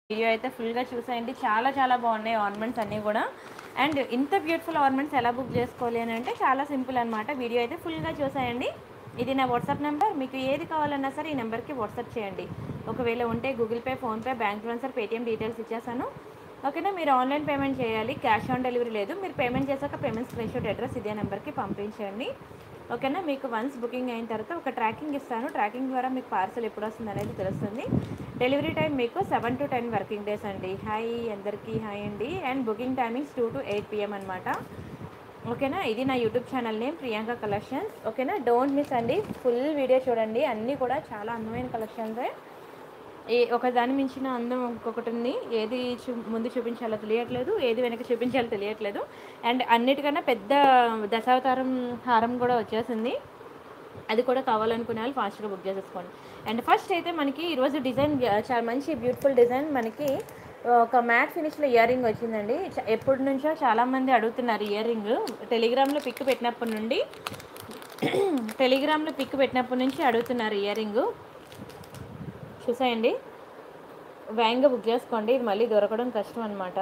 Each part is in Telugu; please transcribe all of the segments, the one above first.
వీడియో అయితే ఫుల్గా చూసేయండి చాలా చాలా బాగున్నాయి ఆర్నమెంట్స్ అన్నీ కూడా అండ్ ఇంత బ్యూటిఫుల్ ఆర్నమెంట్స్ ఎలా బుక్ చేసుకోవాలి అని అంటే చాలా సింపుల్ అనమాట వీడియో అయితే ఫుల్గా చూసేయండి ఇది నా వాట్సాప్ నెంబర్ మీకు ఏది కావాలన్నా సరే ఈ నెంబర్కి వాట్సాప్ చేయండి ఒకవేళ ఉంటే Google Pay PhonePe bank transfer Paytm details ఇచ్చేసాను ఓకేనా మీరు ఆన్లైన్ పేమెంట్ చేయాలి క్యాష్ ఆన్ డెలివరీ లేదు మీరు పేమెంట్ చేశాక పేమెంట్ స్క్రీన్షాట్ అడ్రస్ ఇదే నెంబర్కి పంపించండి ఓకేనా మీకు వన్స్ బుకింగ్ అయిన తర్వాత ఒక ట్రాకింగ్ ఇస్తాను ట్రాకింగ్ ద్వారా మీకు పార్సల్ ఎప్పుడు వస్తుంది అనేది తెలుస్తుంది డెలివరీ టైం మీకు seven to ten working days అండి హాయ్ అందరికీ హాయ్ అండి and booking timings two to eight PM అనమాట ఓకేనా ఇది నా YouTube channel name Priyanka collections ఓకేనా డోంట్ మిస్ అండి ఫుల్ వీడియో చూడండి అన్నీ కూడా చాలా అందమైన కలెక్షన్సే ఏ ఒక దాని మించిన అందం ఇంకొకటి ఉంది ఏది చూ ముందు చూపించాలో తెలియట్లేదు ఏది వెనక చూపించాలో తెలియట్లేదు అండ్ అన్నిటికన్నా పెద్ద దశావతారం హారం కూడా వచ్చేసింది అది కూడా కావాలనుకునే వాళ్ళు ఫాస్ట్గా బుక్ చేసేసుకోండి అండ్ ఫస్ట్ అయితే మనకి ఈరోజు డిజైన్ చాలా మంచి బ్యూటిఫుల్ డిజైన్ మనకి ఒక మ్యాట్ ఫినిష్లో ఇయర్ రింగ్ వచ్చిందండి చ- ఎప్పటి నుంచో చాలామంది అడుగుతున్నారు ఇయర్ రింగ్ టెలిగ్రామ్లో పిక్ పెట్టినప్పటి నుండి టెలిగ్రామ్లో పిక్ పెట్టినప్పటి నుంచి అడుగుతున్నారు ఇయర్ రింగ్ చూసేయండి వేగంగా బుక్ చేసుకోండి ఇది మళ్ళీ దొరకడం కష్టం అనమాట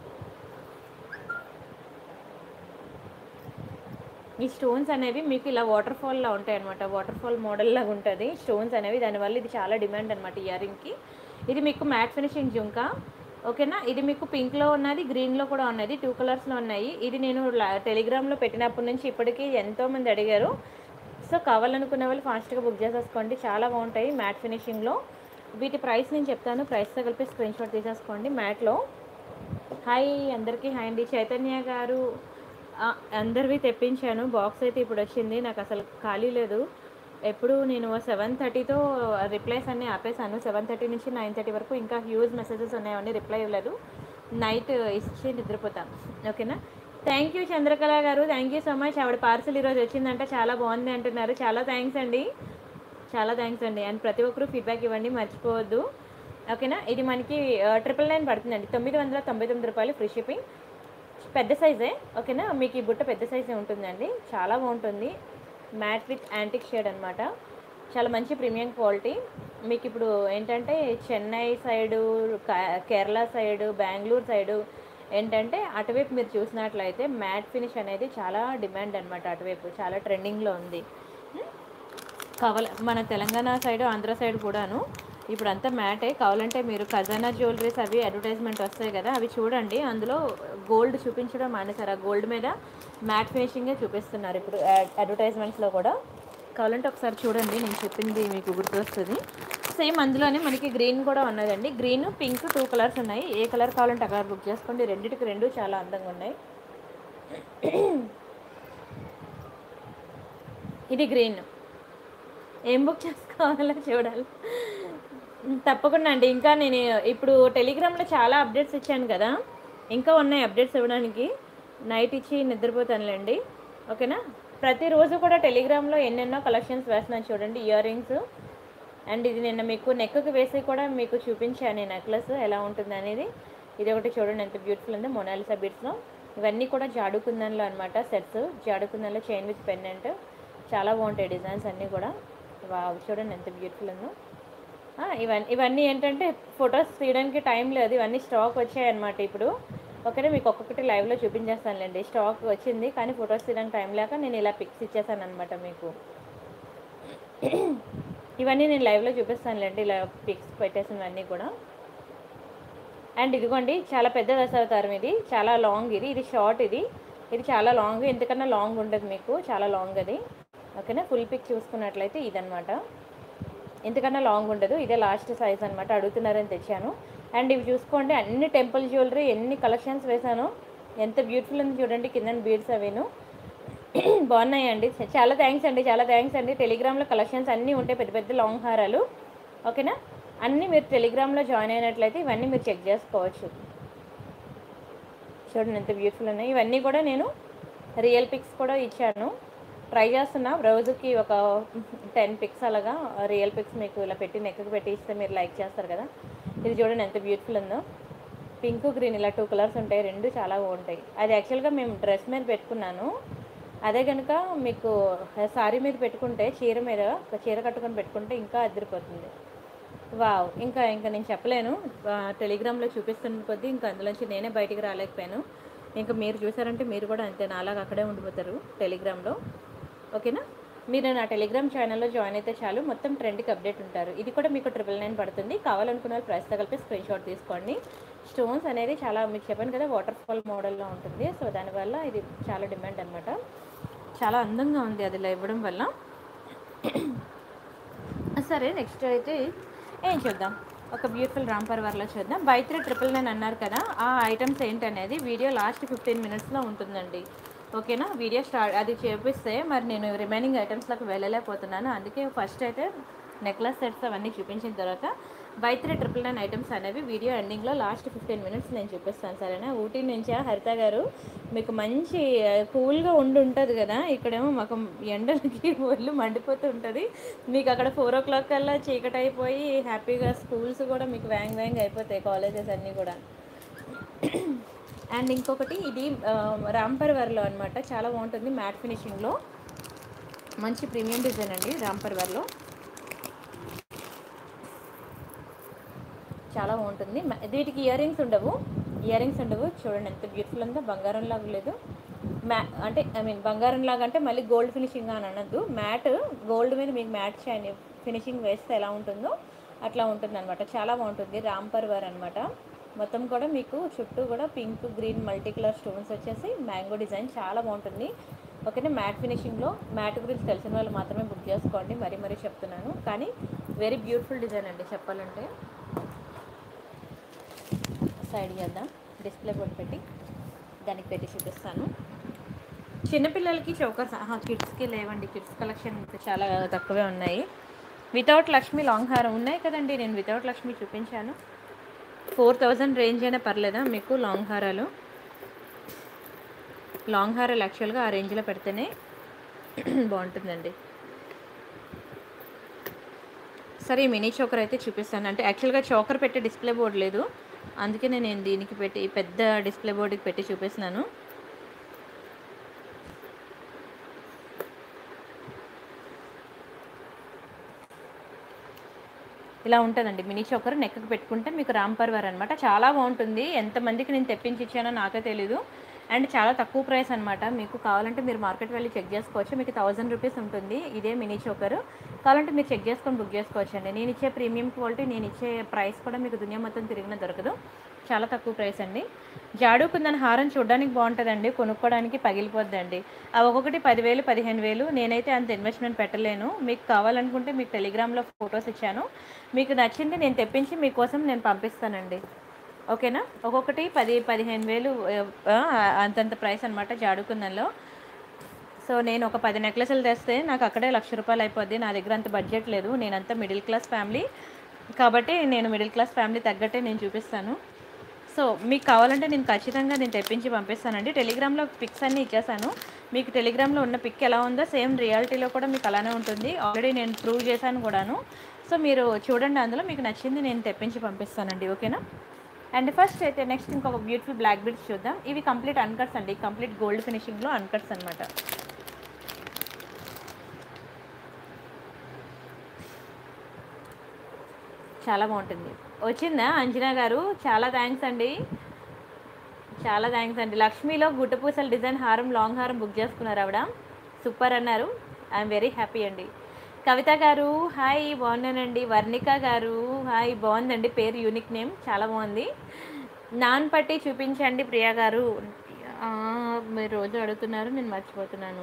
ఈ స్టోన్స్ అనేవి మీకు ఇలా వాటర్ ఫాల్లో ఉంటాయి అనమాట వాటర్ ఫాల్ మోడల్ లాగా ఉంటుంది స్టోన్స్ అనేవి దానివల్ల ఇది చాలా డిమాండ్ అనమాట ఇయర్ రింగ్కి ఇది మీకు మ్యాట్ ఫినిషింగ్ జుంకా ఓకేనా ఇది మీకు పింక్లో ఉన్నది గ్రీన్లో కూడా ఉన్నది టూ కలర్స్లో ఉన్నాయి ఇది నేను లా- టెలిగ్రామ్లో పెట్టినప్పటి నుంచి ఇప్పటికీ ఎంతోమంది అడిగారు సో కావాలనుకునే వాళ్ళు ఫాస్ట్గా బుక్ చేసేసుకోండి చాలా బాగుంటాయి మ్యాట్ ఫినిషింగ్లో వీటి ప్రైస్ నేను చెప్తాను ప్రైస్తో కలిపి స్క్రీన్ షాట్ తీసేసుకోండి మ్యాట్లో హాయ్ అందరికీ హాయ్ అండి చైతన్య గారు ఆ, అందరివి తెప్పించాను బాక్స్ అయితే ఇప్పుడు వచ్చింది నాకు అసలు ఖాళీ లేదు ఎప్పుడు నేను సెవెన్ థర్టీతో రిప్లైస్ అన్నీ ఆపేసాను సెవెన్ థర్టీ నుంచి నైన్ థర్టీ వరకు ఇంకా హ్యూజ్ మెసేజెస్ ఉన్నాయని రిప్లై ఇవ్వలేదు నైట్ ఇచ్చి నిద్రపోతాను ఓకేనా thank you Chandrakala garu thank you so much ఆవిడ పార్సల్ ఈరోజు వచ్చిందంటే చాలా బాగుంది అంటున్నారు చాలా థ్యాంక్స్ అండి చాలా థ్యాంక్స్ అండి అండ్ ప్రతి ఒక్కరూ ఫీడ్బ్యాక్ ఇవ్వండి మర్చిపోవద్దు ఓకేనా ఇది మనకి ట్రిపుల్ నైన్ పడుతుందండి తొమ్మిది వందల తొంభై తొమ్మిది రూపాయలు ఫ్రీ షిప్పింగ్ పెద్ద సైజే ఓకేనా మీకు ఈ బుట్ట పెద్ద సైజే ఉంటుందండి చాలా బాగుంటుంది మ్యాట్ విత్ యాంటిక్ షేడ్ అనమాట చాలా మంచి ప్రీమియం క్వాలిటీ మీకు ఇప్పుడు ఏంటంటే చెన్నై సైడు కా- కేరళ సైడు బెంగళూరు సైడు ఏంటంటే అటువైపు మీరు చూసినట్లయితే మ్యాట్ ఫినిష్ అనేది చాలా డిమాండ్ అనమాట అటువైపు చాలా ట్రెండింగ్లో ఉంది కావాల మన తెలంగాణ సైడ్ ఆంధ్ర సైడ్ కూడాను ఇప్పుడు అంతా మ్యాటే కావాలంటే మీరు ఖజానా జ్యువెలరీస్ అవి అడ్వర్టైజ్మెంట్ వస్తాయి కదా అవి చూడండి అందులో గోల్డ్ చూపించడం మానేశారు ఆ గోల్డ్ మీద మ్యాట్ ఫినిషింగే చూపిస్తున్నారు ఇప్పుడు అడ్వర్టైజ్మెంట్స్లో కూడా కావాలంటే ఒకసారి చూడండి నేను చెప్పింది మీకు గుర్తొస్తుంది సేమ్ అందులోనే మనకి గ్రీన్ కూడా ఉన్నదండి గ్రీన్ పింక్ టూ కలర్స్ ఉన్నాయి ఏ కలర్ కావాలంటే ఆ కలర్ బుక్ చేసుకోండి రెండిటికి రెండు చాలా అందంగా ఉన్నాయి ఇది గ్రీన్ ఏం బుక్ చేసుకోవాలో చూడాలి తప్పకుండా అండి ఇంకా నేను ఇప్పుడు టెలిగ్రామ్లో చాలా అప్డేట్స్ ఇచ్చాను కదా ఇంకా ఉన్నాయి అప్డేట్స్ ఇవ్వడానికి నైట్ ఇచ్చి నిద్రపోతానులేండి ఓకేనా ప్రతిరోజు కూడా టెలిగ్రామ్లో ఎన్నెన్నో కలెక్షన్స్ వేస్తున్నాను చూడండి ఇయర్ రింగ్స్ అండ్ ఇది నిన్న మీకు నెక్కి వేసి కూడా మీకు చూపించాను ఈ నెక్లెస్ ఎలా ఉంటుంది అనేది ఇది ఒకటి చూడండి ఎంత బ్యూటిఫుల్ ఉంది మొనాలిసా బీట్స్లో ఇవన్నీ కూడా జాడుకుందన్లో అనమాట సెట్స్ జాడుకుందన్లో చైన్ విత్ పెండెంట్ చాలా బాగుంటాయి డిజైన్స్ అన్నీ కూడా వావ్ చూడండి ఎంత బ్యూటిఫుల్ ఉందో ఆ, ఇవన్నీ ఇవన్నీ ఏంటంటే ఫొటోస్ తీయడానికి టైం లేదు ఇవన్నీ స్టాక్ వచ్చాయన్నమాట ఇప్పుడు ఓకేనా మీకు ఒక్కొక్కటి లైవ్లో చూపించేస్తానులేండి స్టాక్ వచ్చింది కానీ ఫొటోస్ తీయడానికి టైం లేక నేను ఇలా పిక్స్ ఇచ్చేసాను అనమాట మీకు ఇవన్నీ నేను లైవ్లో చూపిస్తానులేండి ఇలా పిక్స్ పెట్టేసినవన్నీ కూడా అండ్ ఇదిగోండి చాలా పెద్ద దశావతారం ఇది చాలా లాంగ్ ఇది ఇది షార్ట్ ఇది ఇది చాలా లాంగ్ ఎంతకన్నా లాంగ్ ఉంటుంది మీకు చాలా లాంగ్ అది ఓకేనా ఫుల్ పిక్ చూసుకున్నట్లయితే ఇదనమాట ఎంతకన్నా లాంగ్ ఉండదు ఇదే లాస్ట్ సైజ్ అనమాట అడుగుతున్నారని తెచ్చాను అండ్ ఇవి చూసుకోండి అన్ని టెంపుల్ జ్యువెలరీ ఎన్ని కలెక్షన్స్ వేశాను ఎంత బ్యూటిఫుల్ ఉంది చూడండి కింద బీడ్స్ అవిను బాగున్నాయండి చాలా థ్యాంక్స్ అండి చాలా థ్యాంక్స్ అండి టెలిగ్రామ్లో కలెక్షన్స్ అన్నీ ఉంటాయి పెద్ద పెద్ద లాంగ్ హారాలు ఓకేనా అన్నీ మీరు టెలిగ్రామ్లో జాయిన్ అయినట్లయితే ఇవన్నీ మీరు చెక్ చేసుకోవచ్చు చూడండి ఎంత బ్యూటిఫుల్ ఉన్నాయి ఇవన్నీ కూడా నేను రియల్ పిక్స్ కూడా ఇచ్చాను ట్రై చేస్తున్నా రోజుకి ఒక టెన్ పిక్స్ అలాగా రియల్ పిక్స్ మీకు ఇలా పెట్టి నెక్కి పెట్టి ఇస్తే మీరు లైక్ చేస్తారు కదా ఇది చూడండి ఎంత బ్యూటిఫుల్ ఉందో పింక్ గ్రీన్ ఇలా టూ కలర్స్ ఉంటాయి రెండు చాలా బాగుంటాయి అది యాక్చువల్గా మేము డ్రెస్ మీద పెట్టుకున్నాను అదే కనుక మీకు సారీ మీద పెట్టుకుంటే చీర మీద ఒక చీర కట్టుకొని పెట్టుకుంటే ఇంకా అదిరిపోతుంది వావ్ ఇంకా ఇంకా నేను చెప్పలేను ఆ, టెలిగ్రామ్లో చూపిస్తున్న కొద్దీ ఇంకా అందులోంచి నేనే బయటికి రాలేకపోయాను ఇంకా మీరు చూసారంటే మీరు కూడా అంతే నాలాగా అక్కడే ఉండిపోతారు టెలిగ్రామ్లో ఓకేనా మీరు నా టెలిగ్రామ్ ఛానల్లో జాయిన్ అయితే చాలు మొత్తం ట్రెండ్కి అప్డేట్ ఉంటారు ఇది కూడా మీకు ట్రిపుల్ నైన్ పడుతుంది కావాలనుకున్న వాళ్ళు ప్రైస్తో కలిపి స్క్రీన్ షాట్ తీసుకోండి స్టోన్స్ అనేది చాలా మీకు చెప్పాను కదా వాటర్ ఫాల్ మోడల్లో ఉంటుంది సో దానివల్ల ఇది చాలా డిమాండ్ అనమాట చాలా అందంగా ఉంది అది ఇలా ఇవ్వడం వల్ల సరే నెక్స్ట్ అయితే ఏం చూద్దాం ఒక బ్యూటిఫుల్ రాంపర్ వర్లో చూద్దాం బై త్రీ ట్రిపుల్ నైన్ అన్నారు కదా ఆ ఐటమ్స్ ఏంటనేది వీడియో లాస్ట్ ఫిఫ్టీన్ మినిట్స్లో ఉంటుందండి ఓకేనా వీడియో స్టార్ట్ అది చేపిస్తే మరి నేను రిమైనింగ్ ఐటమ్స్లోకి వెళ్ళలేకపోతున్నాను అందుకే ఫస్ట్ అయితే నెక్లెస్ సెట్స్ అవన్నీ చూపించిన తర్వాత buy three triple nine items అనేవి వీడియో ఎండింగ్లో లాస్ట్ ఫిఫ్టీన్ మినిట్స్ నేను చూపిస్తాను సరేనా ఊటీ నుంచి హరిత గారు మీకు మంచి కూల్గా ఉండి ఉంటుంది కదా ఇక్కడేమో మాకు ఎండలకి ఒళ్ళు మండిపోతూ ఉంటుంది మీకు అక్కడ ఫోర్ ఓ క్లాక్ కల్లా చీకటి అయిపోయి హ్యాపీగా స్కూల్స్ కూడా మీకు వ్యాంగ్ వ్యాంగ్ అయిపోతాయి కాలేజెస్ అన్నీ కూడా అండ్ ఇంకొకటి ఇది రాంపర్ వర్లో అనమాట చాలా బాగుంటుంది మ్యాట్ ఫినిషింగ్లో మంచి ప్రీమియం డిజైన్ అండి రాంపర్ వర్లో చాలా బాగుంటుంది మ- వీటికి ఇయర్ రింగ్స్ ఉండవు ఇయర్ రింగ్స్ ఉండవు చూడండి ఎంత బ్యూటిఫుల్ ఉందో బంగారం లాగా లేదు మ్యా అంటే ఐ మీన్ బంగారం లాగా అంటే మళ్ళీ గోల్డ్ ఫినిషింగ్ అని అనద్దు మ్యాట్ గోల్డ్ మీద మీకు మ్యాట్ షైన్ ఫినిషింగ్ వేస్తే ఎలా ఉంటుందో అట్లా ఉంటుంది అనమాట చాలా బాగుంటుంది రాంపర్ వర్ అనమాట మొత్తం కూడా మీకు చుట్టూ కూడా pink green multi colour stones వచ్చేసి మ్యాంగో డిజైన్ చాలా బాగుంటుంది ఓకేనా మ్యాట్ ఫినిషింగ్లో మ్యాట్ గురించి తెలిసిన వాళ్ళు మాత్రమే బుక్ చేసుకోండి మరీ మరీ చెప్తున్నాను కానీ వెరీ బ్యూటిఫుల్ డిజైన్ అండి చెప్పాలంటే సైడ్ చేద్దాం డిస్ప్లే బోర్డ్ పెట్టి దానికి పెట్టి చూపిస్తాను చిన్నపిల్లలకి చౌకర్స్ కిడ్స్కి లేవండి కిడ్స్ కలెక్షన్ ఇంకా చాలా తక్కువే ఉన్నాయి వితౌట్ లక్ష్మి లాంగ్ హారం ఉన్నాయి కదండి నేను వితౌట్ లక్ష్మి చూపించాను ఫోర్ థౌజండ్ రేంజ్ అయినా పర్లేదా మీకు లాంగ్ హారాలు లాంగ్ హారాలు యాక్చువల్గా ఆ రేంజ్లో పెడితేనే బాగుంటుందండి సరే ఈ మినీ చోకర్ అయితే చూపిస్తాను అంటే యాక్చువల్గా చోకర్ పెట్టే డిస్ప్లే బోర్డు లేదు అందుకే నేను దీనికి పెట్టి ఈ పెద్ద డిస్ప్లే బోర్డుకి పెట్టి చూపిస్తున్నాను ఇలా ఉంటుందండి మినీ చోకర్ నెక్కి పెట్టుకుంటే మీకు రాంపర్వర్ అనమాట చాలా బాగుంటుంది ఎంతమందికి నేను తెప్పించి ఇచ్చానో నాకే తెలీదు అండ్ చాలా తక్కువ ప్రైస్ అనమాట మీకు కావాలంటే మీరు మార్కెట్ వెళ్ళి చెక్ చేసుకోవచ్చు మీకు థౌజండ్ రూపీస్ ఉంటుంది ఇదే మినీ చోకర్ కావాలంటే మీరు చెక్ చేసుకొని బుక్ చేసుకోవచ్చు అండి నేను ఇచ్చే ప్రీమియం క్వాలిటీ నేను ఇచ్చే ప్రైస్ కూడా మీకు దునియా మొత్తం తిరిగిన దొరకదు చాలా తక్కువ ప్రైస్ అండి జాడుకుందని హారం చూడడానికి బాగుంటుందండి కొనుక్కోవడానికి పగిలిపోద్దండి అవి ఒక్కొక్కటి పదివేలు పదిహేను వేలు నేనైతే అంత ఇన్వెస్ట్మెంట్ పెట్టలేను మీకు కావాలనుకుంటే మీకు టెలిగ్రామ్లో ఫొటోస్ ఇచ్చాను మీకు నచ్చింది నేను తెప్పించి మీకోసం నేను పంపిస్తానండి ఓకేనా ఒక్కొక్కటి పది పదిహేను వేలు ఆ, అంతంత ప్రైస్ అనమాట జాడుకుందంలో సో నేను ఒక పది నెక్లెస్లు తెస్తే నాకు అక్కడే లక్ష రూపాయలు అయిపోద్ది నా దగ్గర అంత బడ్జెట్ లేదు నేనంతా మిడిల్ క్లాస్ ఫ్యామిలీ కాబట్టి నేను మిడిల్ క్లాస్ ఫ్యామిలీ తగ్గట్టే నేను చూపిస్తాను సో మీకు కావాలంటే నేను ఖచ్చితంగా నేను తెప్పించి పంపిస్తానండి టెలిగ్రామ్లో పిక్స్ అన్నీ ఇచ్చేసాను మీకు టెలిగ్రామ్లో ఉన్న పిక్ ఎలా ఉందో సేమ్ రియాలిటీలో కూడా మీకు అలానే ఉంటుంది ఆల్రెడీ నేను ప్రూవ్ చేశాను కూడాను సో మీరు చూడండి అందులో మీకు నచ్చింది నేను తెప్పించి పంపిస్తానండి ఓకేనా అండ్ ఫస్ట్ అయితే నెక్స్ట్ ఇంకొక బ్యూటిఫుల్ బ్లాక్ బీడ్స్ చూద్దాం ఇవి కంప్లీట్ అన్కట్స్ అండి కంప్లీట్ గోల్డ్ ఫినిషింగ్లో అన్కట్స్ అనమాట చాలా బాగుంటుంది వచ్చిందా అంజనా గారు చాలా థ్యాంక్స్ అండి చాలా థ్యాంక్స్ అండి లక్ష్మీలో గుట్టపూసల డిజైన్ హారం లాంగ్ హారం బుక్ చేసుకున్నారు ఆవిడ సూపర్ అన్నారు ఐఎమ్ వెరీ హ్యాపీ అండి కవిత గారు హాయ్ బాగున్నానండి వర్ణిక గారు హాయ్ బాగుందండి పేరు యూనిక్ నేమ్ చాలా బాగుంది నాన్ పట్టి చూపించండి ప్రియా గారు ఆ, మీరు రోజు అడుగుతున్నారు నేను మర్చిపోతున్నాను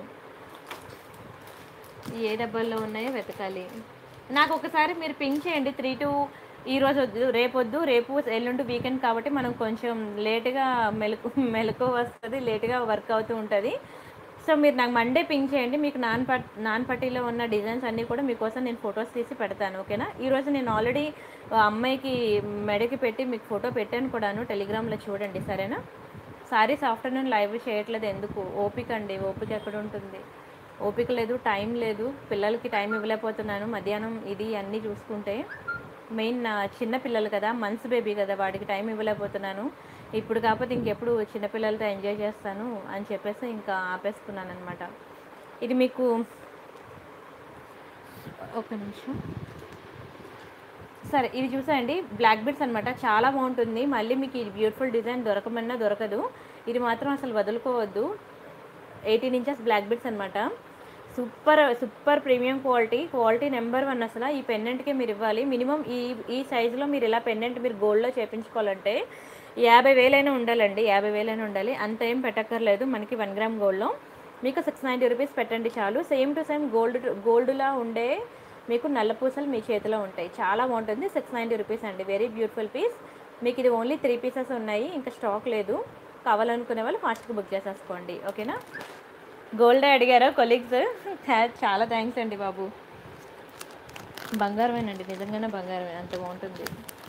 ఏ డబ్బాల్లో ఉన్నాయో వెతకాలి నాకు ఒకసారి మీరు పింక్ చేయండి త్రీ టు ఈ రోజు వద్దు రేపు వద్దు రేపు ఎల్లుండి వీకెండ్ కాబట్టి మనం కొంచెం లేటుగా మెలకు మెలకు వస్తుంది లేటుగా వర్క్ అవుతూ ఉంటుంది సో మీరు నాకు మండే పింక్ చేయండి మీకు నాన్ పట్ నాన్ పట్టీలో ఉన్న డిజైన్స్ అన్నీ కూడా మీకోసం నేను ఫొటోస్ తీసి పెడతాను ఓకేనా ఈరోజు నేను ఆల్రెడీ అమ్మాయికి మెడకి పెట్టి మీకు ఫోటో పెట్టాను కూడాను టెలిగ్రామ్లో చూడండి సరేనా సారీస్ ఆఫ్టర్నూన్ లైవ్ చేయట్లేదు ఎందుకు ఓపిక అండి ఓపిక ఎక్కడ ఉంటుంది ఓపిక లేదు టైం లేదు పిల్లలకి టైం ఇవ్వలేకపోతున్నాను మధ్యాహ్నం ఇది అన్నీ చూసుకుంటే మెయిన్ నా చిన్న పిల్లలు కదా మంత్స్ బేబీ కదా వాడికి టైం ఇవ్వలేకపోతున్నాను ఇప్పుడు కాకపోతే ఇంకెప్పుడు చిన్నపిల్లలతో ఎంజాయ్ చేస్తాను అని చెప్పేసి ఇంకా ఆపేసుకున్నాను అనమాట ఇది మీకు ఒక నిమిషం సరే ఇది చూసాయండి బ్లాక్ బీడ్స్ అనమాట చాలా బాగుంటుంది మళ్ళీ మీకు ఈ బ్యూటిఫుల్ డిజైన్ దొరకమన్నా దొరకదు ఇది మాత్రం అసలు వదులుకోవద్దు ఎయిటీన్ ఇంచెస్ బ్లాక్ బీడ్స్ అనమాట super super premium quality quality number one అసలు ఈ పెండెంట్కి మీరు ఇవ్వాలి మినిమం ఈ ఈ సైజులో మీరు ఇలా పెండెంట్ మీరు గోల్డ్లో చేయించుకోవాలంటే యాభై వేలైనా ఉండాలండి యాభై వేలైనా ఉండాలి అంత ఏం పెట్టక్కర్లేదు మనకి వన్ గ్రామ్ గోల్డ్లో మీకు సిక్స్ నైంటీ రూపీస్ పెట్టండి చాలు సేమ్ టు సేమ్ గోల్డ్ గోల్డ్లా ఉండే మీకు నల్ల పూసలు మీ చేతిలో ఉంటాయి చాలా బాగుంటుంది సిక్స్ నైంటీ రూపీస్ అండి వెరీ బ్యూటిఫుల్ పీస్ మీకు ఇది ఓన్లీ త్రీ పీసెస్ ఉన్నాయి ఇంకా స్టాక్ లేదు కావాలనుకునే వాళ్ళు ఫాస్ట్గా బుక్ చేసేసుకోండి ఓకేనా గోల్డే అడిగారు కొలీగ్స్ చాలా థ్యాంక్స్ అండి బాబు బంగారమేనండి నిజంగానే బంగారమే అంత బాగుంటుంది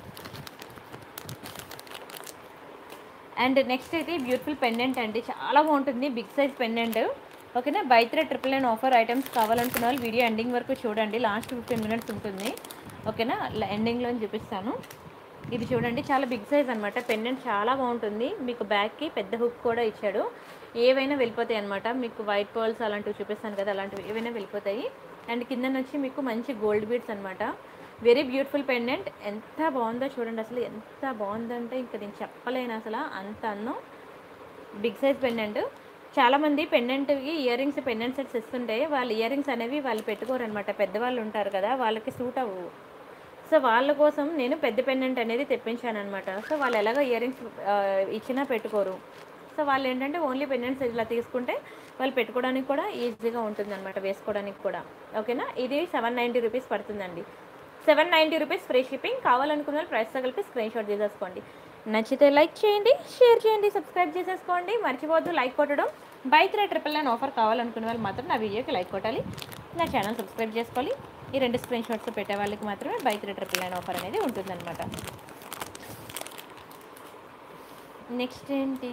అండ్ నెక్స్ట్ అయితే బ్యూటిఫుల్ పెండెంట్ అండి చాలా బాగుంటుంది బిగ్ సైజ్ పెండెంట్ ఓకేనా buy three triple nine offer items కావాలనుకున్న వాళ్ళు వీడియో ఎండింగ్ వరకు చూడండి లాస్ట్ ఫిఫ్టీన్ మినిట్స్ ఉంటుంది ఓకేనా ఎండింగ్లో చూపిస్తాను ఇది చూడండి చాలా బిగ్ సైజ్ అనమాట పెండెంట్ చాలా బాగుంటుంది మీకు బ్యాగ్కి పెద్ద హుక్ కూడా ఇచ్చాడు ఏవైనా వెళ్ళిపోతాయి అనమాట మీకు వైట్ పర్ల్స్ అలాంటివి చూపిస్తాను కదా అలాంటివి ఏవైనా వెళ్ళిపోతాయి అండ్ కింద నుంచి మీకు మంచి గోల్డ్ బీడ్స్ అనమాట వెరీ బ్యూటిఫుల్ పెండెంట్ ఎంత బాగుందో చూడండి అసలు ఎంత బాగుందంటే ఇంకా నేను చెప్పలేను అసలు అంత అందం బిగ్ సైజ్ పెండెంట్ చాలామంది పెండెంట్కి ఇయర్ రింగ్స్ పెండెంట్ సెట్స్ ఇస్తుంటే వాళ్ళ ఇయర్ రింగ్స్ అనేవి వాళ్ళు పెట్టుకోరు అనమాట పెద్దవాళ్ళు ఉంటారు కదా వాళ్ళకి సూట్ అవ్వవు సో వాళ్ళ కోసం నేను పెద్ద పెండెంట్ అనేది తెప్పించాను అనమాట సో వాళ్ళు ఎలాగో ఇయర్ రింగ్స్ ఇచ్చినా పెట్టుకోరు సో వాళ్ళు ఏంటంటే ఓన్లీ పెండెంట్స్ ఇలా తీసుకుంటే వాళ్ళు పెట్టుకోవడానికి కూడా ఈజీగా ఉంటుంది అనమాట వేసుకోవడానికి కూడా ఓకేనా ఇది సెవెన్ నైంటీ రూపీస్ పడుతుందండి seven ninety rupees free shipping కావాలనుకున్న వాళ్ళు ప్రైస్ తగిలిపి స్క్రీన్ షాట్ తీసేసుకోండి నచ్చితే లైక్ చేయండి షేర్ చేయండి సబ్స్క్రైబ్ చేసేసుకోండి మర్చిపోవద్దు లైక్ కొట్టడం buy three triple nine offer కావాలనుకునే వాళ్ళు మాత్రం నా వీడియోకి లైక్ కొట్టాలి నా ఛానల్ సబ్స్క్రైబ్ చేసుకోవాలి ఈ రెండు స్క్రీన్ షాట్స్ పెట్టే వాళ్ళకి మాత్రమే buy three triple nine offer అనేది ఉంటుందన్నమాట నెక్స్ట్ ఏంటి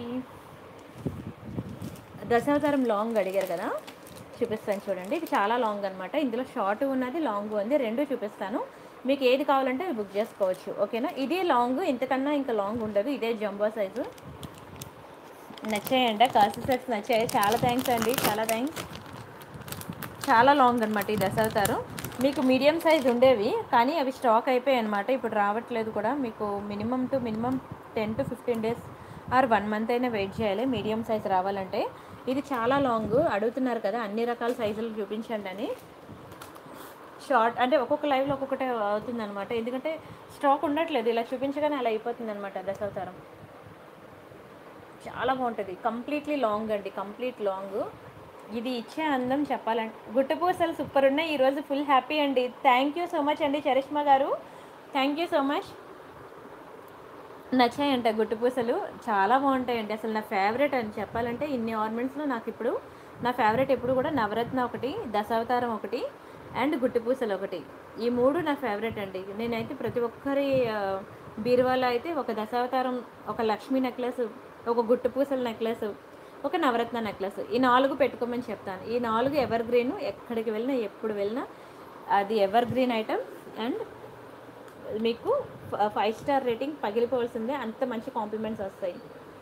దశావతారం లాంగ్ అడిగారు కదా చూపిస్తాను చూడండి ఇది చాలా లాంగ్ అనమాట ఇందులో షార్ట్ ఉన్నది లాంగ్ ఉంది రెండు చూపిస్తాను మీకు ఏది కావాలంటే అది బుక్ చేసుకోవచ్చు ఓకేనా ఇదే లాంగ్ ఇంతకన్నా ఇంకా లాంగ్ ఉండదు ఇదే జంబో సైజు నచ్చాయండి కాస్ట్ సెట్స్ నచ్చాయి చాలా థ్యాంక్స్ అండి చాలా థ్యాంక్స్ చాలా లాంగ్ అనమాట ఈ దశావతారం మీకు మీడియం సైజ్ ఉండేవి కానీ అవి స్టాక్ అయిపోయాయి అనమాట ఇప్పుడు రావట్లేదు కూడా మీకు minimum to minimum ten to fifteen days or one month అయినా వెయిట్ చేయాలి మీడియం సైజ్ రావాలంటే ఇది చాలా లాంగ్ అడుగుతున్నారు కదా అన్ని రకాల సైజులు చూపించండి అని షార్ట్ అంటే ఒక్కొక్క లైవ్లో ఒక్కొక్కటే అవుతుంది అనమాట ఎందుకంటే స్టాక్ ఉండట్లేదు ఇలా చూపించగానే అలా అయిపోతుంది అనమాట దశావతారం చాలా బాగుంటుంది కంప్లీట్లీ లాంగ్ అండి కంప్లీట్ లాంగ్ ఇది ఇచ్చే అందం చెప్పాలంటే గుట్టపూసలు సూపర్ ఉన్నాయి ఈరోజు ఫుల్ హ్యాపీ అండి థ్యాంక్ యూ సో మచ్ అండి Charishma garu thank you so much నచ్చాయంట గుట్టుపూసలు చాలా బాగుంటాయండి అసలు నా ఫేవరెట్ అని చెప్పాలంటే ఇన్ని ఆర్నమెంట్స్లో నాకు ఇప్పుడు నా ఫేవరెట్ ఎప్పుడు కూడా నవరత్న ఒకటి దశావతారం ఒకటి అండ్ గుట్టుపూసలు ఒకటి ఈ మూడు నా ఫేవరెట్ అండి నేనైతే ప్రతి ఒక్కరి ఆ, బీరువాలో అయితే ఒక దశావతారం ఒక లక్ష్మీ నెక్లెస్ ఒక గుట్టుపూసల నెక్లెస్ ఒక నవరత్న నెక్లెస్ ఈ నాలుగు పెట్టుకోమని చెప్తాను ఈ నాలుగు ఎవర్ గ్రీన్ ఎక్కడికి వెళ్ళినా ఎప్పుడు వెళ్ళినా అది ఎవర్ గ్రీన్ ఐటమ్ అండ్ మీకు ఫైవ్ స్టార్ రేటింగ్ పగిలిపోవాల్సిందే అంత మంచి కాంప్లిమెంట్స్ వస్తాయి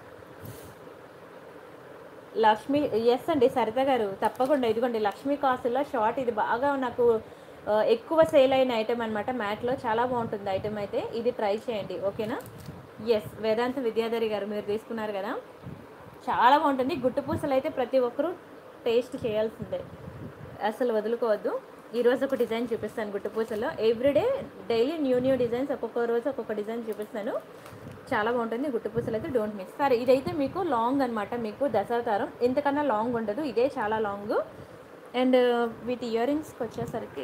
లక్ష్మి ఎస్ అండి సరిత గారు తప్పకుండా ఇదిగోండి లక్ష్మీ కాసుల్లో షార్ట్ ఇది బాగా నాకు ఆ, ఎక్కువ సేల్ అయిన ఐటమ్ అనమాట మ్యాట్లో చాలా బాగుంటుంది ఐటమ్ అయితే ఇది ట్రై చేయండి ఓకేనా ఎస్ వేదాంత విద్యాధరి గారు మీరు తీసుకున్నారు కదా చాలా బాగుంటుంది గుట్టు పూసలు అయితే ప్రతి ఒక్కరూ టేస్ట్ చేయాల్సిందే అసలు వదులుకోవద్దు ఈ రోజు ఒక డిజైన్ చూపిస్తాను గుట్టు పూసల్లో everyday daily new new designs ఒక్కొక్క రోజు ఒక్కొక్క డిజైన్ చూపిస్తాను చాలా బాగుంటుంది గుట్టు పూసలు అయితే డోంట్ మిస్ సరే ఇదైతే మీకు లాంగ్ అనమాట మీకు దశావతారం ఇంతకన్నా లాంగ్ ఉండదు ఇదే చాలా లాంగ్ అండ్ వీటి ఇయర్ రింగ్స్కి వచ్చేసరికి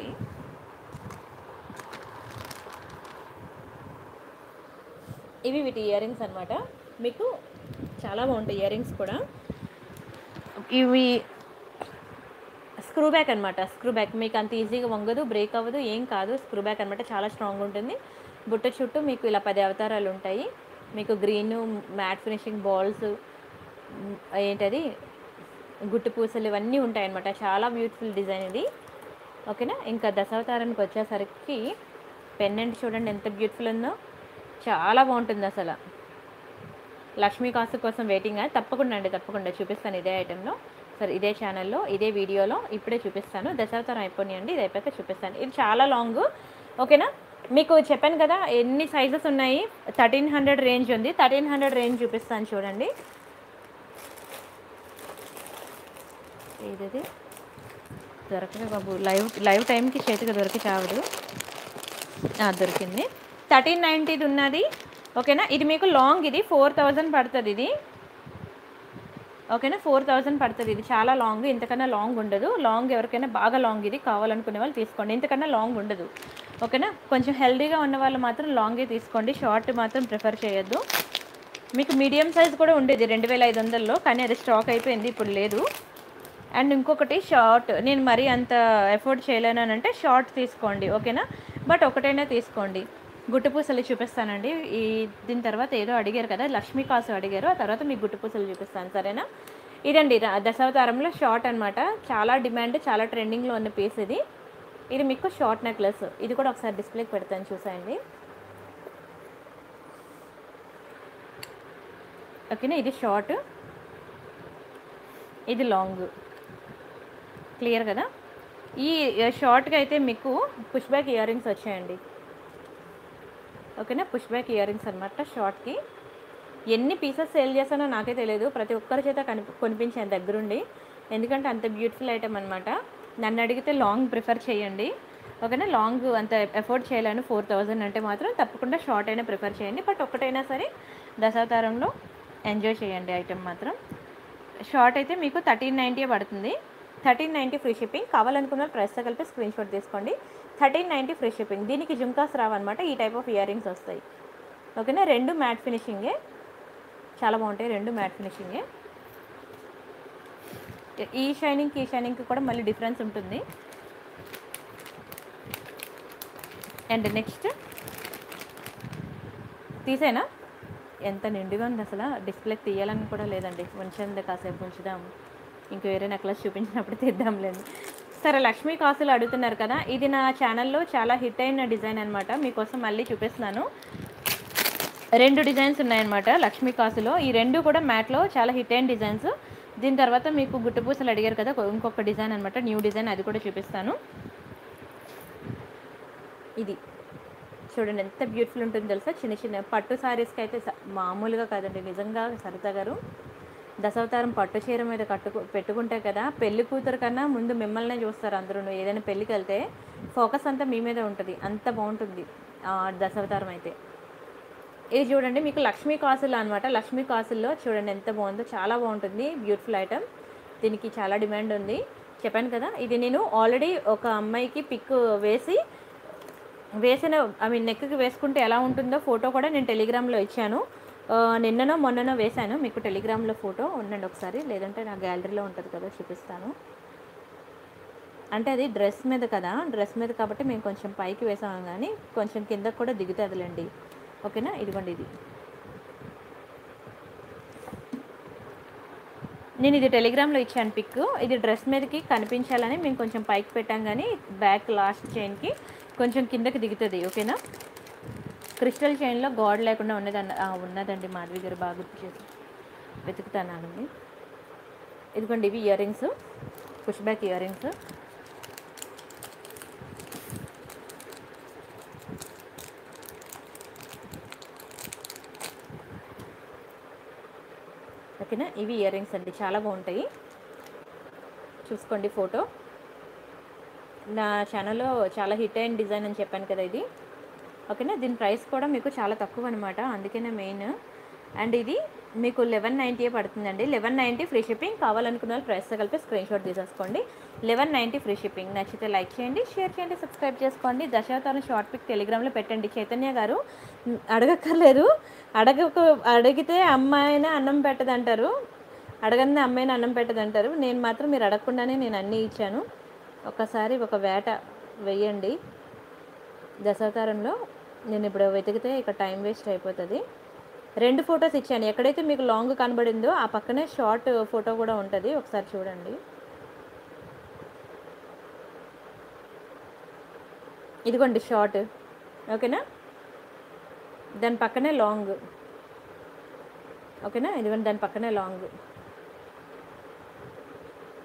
ఇవి వీటి ఇయర్ రింగ్స్ అనమాట మీకు చాలా బాగుంటాయి ఇయర్ రింగ్స్ కూడా ఇవి స్క్రూ బ్యాక్ అనమాట స్క్రూ బ్యాక్ మీకు అంత ఈజీగా వంగదు బ్రేక్ అవ్వదు ఏం కాదు స్క్రూ బ్యాక్ అనమాట చాలా స్ట్రాంగ్ ఉంటుంది బుట్ట చుట్టూ మీకు ఇలా పది అవతారాలు ఉంటాయి మీకు గ్రీన్ మ్యాట్ ఫినిషింగ్ బాల్స్ ఏంటది గుట్టు పూసలు ఇవన్నీ ఉంటాయి అనమాట చాలా బ్యూటిఫుల్ డిజైన్ ఇది ఓకేనా ఇంకా దశావతారానికి వచ్చేసరికి పెన్నెంట్ చూడండి ఎంత బ్యూటిఫుల్ ఉందో చాలా బాగుంటుంది అసలు లక్ష్మీ కాసు కోసం వెయిటింగ్ తప్పకుండా అండి తప్పకుండా చూపిస్తాను ఇదే ఐటెంలో సరే ఇదే ఛానల్లో ఇదే వీడియోలో ఇప్పుడే చూపిస్తాను దశావతారం అయిపోయినాయండి ఇది అయిపోయాక చూపిస్తాను ఇది చాలా లాంగ్ ఓకేనా మీకు చెప్పాను కదా ఎన్ని సైజెస్ ఉన్నాయి థర్టీన్ హండ్రెడ్ రేంజ్ ఉంది థర్టీన్ హండ్రెడ్ రేంజ్ చూపిస్తాను చూడండి ఏదది దొరకదు బాబు లైవ్ లైవ్ టైంకి చేతికి దొరికి చావదు ఆ, దొరికింది థర్టీన్ నైంటీది ఉన్నది ఓకేనా ఇది మీకు లాంగ్ ఇది ఫోర్ థౌజండ్ పడుతుంది ఇది ఓకేనా ఫోర్ థౌజండ్ పడుతుంది ఇది చాలా లాంగ్ ఇంతకన్నా లాంగ్ ఉండదు లాంగ్ ఎవరికైనా బాగా లాంగ్ ఇది కావాలనుకునే వాళ్ళు తీసుకోండి ఇంతకన్నా లాంగ్ ఉండదు ఓకేనా కొంచెం హెల్దీగా ఉన్న వాళ్ళు మాత్రం లాంగే తీసుకోండి షార్ట్ మాత్రం ప్రిఫర్ చేయొద్దు మీకు మీడియం సైజ్ కూడా ఉండేది రెండు వేల ఐదు వందల్లో కానీ అది స్టాక్ అయిపోయింది ఇప్పుడు లేదు అండ్ ఇంకొకటి షార్ట్ నేను మరీ అంత ఎఫోర్డ్ చేయలేను అని అంటే షార్ట్ తీసుకోండి ఓకేనా బట్ ఒకటైనా తీసుకోండి గుట్టు పూసలు చూపిస్తానండి ఈ దీని తర్వాత ఏదో అడిగారు కదా లక్ష్మీ కాసు అడిగారు ఆ తర్వాత మీకు గుట్టు పూసలు చూపిస్తాను సరేనా ఇదండి ర- దశావతారంలో షార్ట్ అన్నమాట చాలా డిమాండ్ చాలా ట్రెండింగ్లో ఉన్న పీస్ ఇది ఇది మీకు షార్ట్ నెక్లెస్ ఇది కూడా ఒకసారి డిస్ప్లేకి పెడతాను చూసాయండి ఓకేనా ఇది షార్ట్ ఇది లాంగ్ క్లియర్ కదా ఈ షార్ట్గా అయితే మీకు పుష్ బ్యాక్ ఇయర్ రింగ్స్ వచ్చాయండి ఓకేనా పుష్ బ్యాక్ ఇయర్ రింగ్స్ అనమాట షార్ట్కి ఎన్ని పీసెస్ సేల్ చేశానో నాకే తెలియదు ప్రతి ఒక్కరి చేత కని కొనిపించాను దగ్గరుండి ఎందుకంటే అంత బ్యూటిఫుల్ ఐటమ్ అనమాట నన్ను అడిగితే లాంగ్ ప్రిఫర్ చేయండి ఓకేనా లాంగ్ అంత ఎఫోర్డ్ చేయలేను ఫోర్ థౌజండ్ అంటే మాత్రం తప్పకుండా షార్ట్ అయినా ప్రిఫర్ చేయండి బట్ ఒకటైనా సరే దశావతారంలో ఎంజాయ్ చేయండి ఐటమ్ మాత్రం షార్ట్ అయితే మీకు థర్టీన్ నైంటీ పడుతుంది థర్టీన్ నైంటీ ఫ్రీ షిప్పింగ్ కావాలనుకున్న ప్రైస్తో కలిపి స్క్రీన్ షాట్ తీసుకోండి థర్టీన్ నైంటీ ఫ్రీ షిప్పింగ్ దీనికి జుంకాస్ రావన్నమాట ఈ టైప్ ఆఫ్ ఇయర్ రింగ్స్ వస్తాయి ఓకేనా రెండు మ్యాట్ ఫినిషింగే చాలా బాగుంటాయి రెండు మ్యాట్ ఫినిషింగే ఈ షైనింగ్కి ఈ షైనింగ్కి కూడా మళ్ళీ డిఫరెన్స్ ఉంటుంది అండ్ నెక్స్ట్ తీసేనా ఎంత నిండుగా ఉంది అసలు డిస్ప్లేకి తీయాలని కూడా లేదండి ఉంచండి కాసేపు ఉంచుదాం ఇంక వేరే నెక్లెస్ చూపించినప్పుడు తీద్దాంలేండి సరే లక్ష్మీ కాసులు అడుగుతున్నారు కదా ఇది నా ఛానల్లో చాలా హిట్ అయిన డిజైన్ అనమాట మీకోసం మళ్ళీ చూపిస్తున్నాను రెండు డిజైన్స్ ఉన్నాయన్నమాట లక్ష్మీ కాసులో ఈ రెండు కూడా మ్యాట్లో చాలా హిట్ అయిన డిజైన్స్ దీని తర్వాత మీకు గుట్టపూసలు అడిగారు కదా ఇంకొక డిజైన్ అనమాట న్యూ డిజైన్ అది కూడా చూపిస్తాను ఇది చూడండి ఎంత బ్యూటిఫుల్ ఉంటుందో తెలుసా చిన్న చిన్న పట్టు సారీస్కి అయితే స- మామూలుగా కాదండి నిజంగా సరిత గారు దశావతారం పట్టు చీర మీద కట్టుకు పెట్టుకుంటే కదా పెళ్లి కూతురు కన్నా ముందు మిమ్మల్నే చూస్తారు అందరూ ఏదైనా పెళ్ళికి వెళ్తే ఫోకస్ అంతా మీ మీదే ఉంటుంది అంత బాగుంటుంది ఆ దశావతారం అయితే ఇది చూడండి మీకు లక్ష్మీ కాసులు అనమాట లక్ష్మీ కాసుల్లో చూడండి ఎంత బాగుందో చాలా బాగుంటుంది బ్యూటిఫుల్ ఐటమ్ దీనికి చాలా డిమాండ్ ఉంది చెప్పాను కదా ఇది నేను ఆల్రెడీ ఒక అమ్మాయికి పిక్ వేసి వేసిన ఐ మీన్ నెక్కి వేసుకుంటే ఎలా ఉంటుందో ఫోటో కూడా నేను టెలిగ్రామ్లో ఇచ్చాను ఆ, నిన్ననో మొన్ననో వేశాను మీకు టెలిగ్రామ్లో ఫోటో ఉండండి ఒకసారి లేదంటే నా గ్యాలరీలో ఉంటుంది కదా చూపిస్తాను అంటే అది డ్రెస్ మీద కదా డ్రెస్ మీద కాబట్టి మేము కొంచెం పైకి వేసాము కానీ కొంచెం కిందకు కూడా దిగుతుందిలేండి ఓకేనా ఇదిగోండి ఇది నేను ఇది టెలిగ్రామ్లో ఇచ్చాను పిక్ ఇది డ్రెస్ మీదకి కనిపించాలని మేము కొంచెం పైకి పెట్టాం కానీ బ్యాక్ లాస్ట్ చైన్కి కొంచెం కిందకి దిగుతుంది ఓకేనా క్రిస్టల్ చైన్లో గాడ్ లేకుండా ఉన్నది అన్న- ఆ, ఉన్నదండి మాధవి గారు బాగా గుర్తు చేసి వెతుకుతానండి ఇదిగోండి ఇవి earrings push back earrings ఓకేనా ఇవి ఇయర్ రింగ్స్ అండి చాలా బాగుంటాయి చూసుకోండి ఫోటో నా ఛానల్లో చాలా హిట్ అయిన డిజైన్ అని చెప్పాను కదా ఇది ఓకేనా దీని ప్రైస్ కూడా మీకు చాలా తక్కువ అనమాట అందుకనే మెయిన్ అండ్ ఇది మీకు లెవెన్ నైంటీ పడుతుందండి లెవెన్ నైంటీ ఫ్రీ షిప్పింగ్ కావాలనుకున్న వాళ్ళు ప్రైస్తో కలిపి స్క్రీన్ షాట్ తీసేసుకోండి లెవెన్ నైంటీ ఫ్రీ షిప్పింగ్ నచ్చితే లైక్ చేయండి షేర్ చేయండి సబ్స్క్రైబ్ చేసుకోండి దశావతారం షార్ట్ పిక్ టెలిగ్రామ్లో పెట్టండి చైతన్య గారు మ్, అడగక్కర్లేదు అడగక అడిగితే అమ్మాయిన అన్నం పెట్టదంటారు అడగని అమ్మాయిని అన్నం పెట్టదంటారు నేను మాత్రం మీరు అడగకుండానే నేను అన్నీ ఇచ్చాను ఒకసారి ఒక వేట వెయ్యండి దశావతారంలో నేను ఇప్పుడు వెతికితే ఇక టైం వేస్ట్ అయిపోతుంది రెండు ఫొటోస్ ఇచ్చాను ఎక్కడైతే మీకు లాంగ్ కనబడిందో ఆ పక్కనే షార్ట్ ఫోటో కూడా ఉంటుంది ఒకసారి చూడండి ఇదిగోండి షార్ట్ ఓకేనా దాని పక్కనే లాంగ్ ఓకేనా ఇదిగోండి దాని పక్కనే long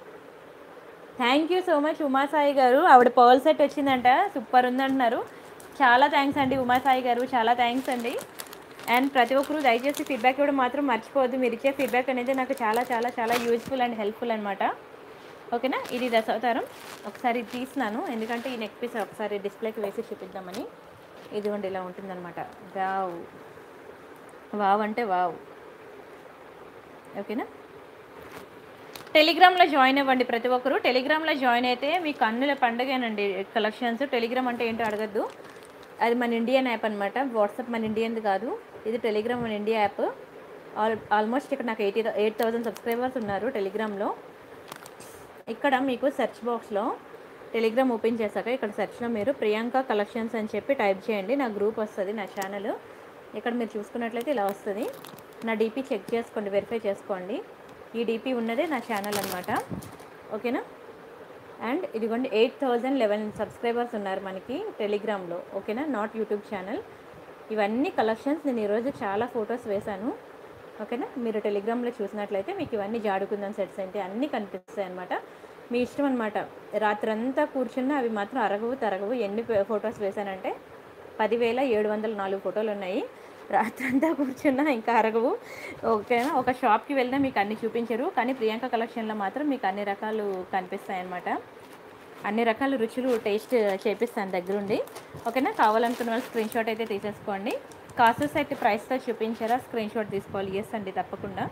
thank you so much Umasai garu ఆవిడ పర్ల్ సెట్ వచ్చిందంట సూపర్ ఉందంటున్నారు చాలా థ్యాంక్స్ అండి ఉమాసాయి గారు చాలా థ్యాంక్స్ అండి అండ్ ప్రతి ఒక్కరు దయచేసి ఫీడ్బ్యాక్ ఇవ్వడం మాత్రం మర్చిపోవద్దు మీరు ఇచ్చే ఫీడ్బ్యాక్ అనేది నాకు చాలా చాలా చాలా యూజ్ఫుల్ అండ్ హెల్ప్ఫుల్ అనమాట ఓకేనా ఇది దశావతారం ఒకసారి తీసినాను ఎందుకంటే ఈ నెక్ పీస్ ఒకసారి డిస్ప్లేకి వేసి చూపిద్దామని ఇదిగోండి ఇలా ఉంటుందన్నమాట వావ్ వావ్ అంటే వావ్ ఓకేనా టెలిగ్రామ్లో జాయిన్ అవ్వండి ప్రతి ఒక్కరు టెలిగ్రామ్లో జాయిన్ అయితే మీ కన్నుల పండుగేనండి కలెక్షన్స్ టెలిగ్రామ్ అంటే ఏంటో అడగద్దు అది మన ఇండియన్ యాప్ అనమాట వాట్సాప్ మన ఇండియన్ది కాదు ఇది టెలిగ్రామ్ మన ఇండియా యాప్ ఆల్ ఆల్మోస్ట్ ఇక్కడ నాకు ఎయిటీ ఎయిట్ థౌసండ్ సబ్స్క్రైబర్స్ ఉన్నారు టెలిగ్రామ్లో ఇక్కడ మీకు సెర్చ్ బాక్స్లో టెలిగ్రామ్ ఓపెన్ చేశాక ఇక్కడ సెర్చ్లో మీరు ప్రియాంక కలెక్షన్స్ అని చెప్పి టైప్ చేయండి నా గ్రూప్ వస్తుంది నా ఛానల్ ఇక్కడ మీరు చూసుకున్నట్లయితే ఇలా వస్తుంది నా డీపీ చెక్ చేసుకోండి వెరిఫై చేసుకోండి ఈ డీపీ ఉన్నదే నా ఛానల్ అనమాట ఓకేనా అండ్ ఇదిగోండి ఎయిట్ థౌజండ్ లెవెన్ సబ్స్క్రైబర్స్ ఉన్నారు మనకి టెలిగ్రామ్లో ఓకేనా నాట్ యూట్యూబ్ ఛానల్ ఇవన్నీ కలెక్షన్స్ నేను ఈరోజు చాలా ఫొటోస్ వేశాను ఓకేనా మీరు టెలిగ్రామ్లో చూసినట్లయితే మీకు ఇవన్నీ జాడుకుందాం సెట్స్ అయితే అన్నీ కనిపిస్తాయి అనమాట మీ ఇష్టం అనమాట రాత్రంతా కూర్చున్నా అవి మాత్రం అరగవు తరగవు ఎన్ని ఫొటోస్ వేశానంటే పదివేల ఏడు వందల నాలుగు ఫోటోలు ఉన్నాయి రాత్రంతా కూర్చున్నా ఇంకా అరగవు ఓకేనా ఒక షాప్కి వెళ్ళినా మీకు అన్ని చూపించరు కానీ ప్రియాంక కలెక్షన్లో మాత్రం మీకు అన్ని రకాలు కనిపిస్తాయి అన్నమాట అన్ని రకాల రుచులు టేస్ట్ చేపిస్తాను దగ్గరుండి ఓకేనా కావాలనుకున్న వాళ్ళు స్క్రీన్ షాట్ అయితే తీసేసుకోండి కాసెస్ అయితే ప్రైస్తో చూపించారా స్క్రీన్ షాట్ తీసుకోవాలి ఎస్ అండి తప్పకుండా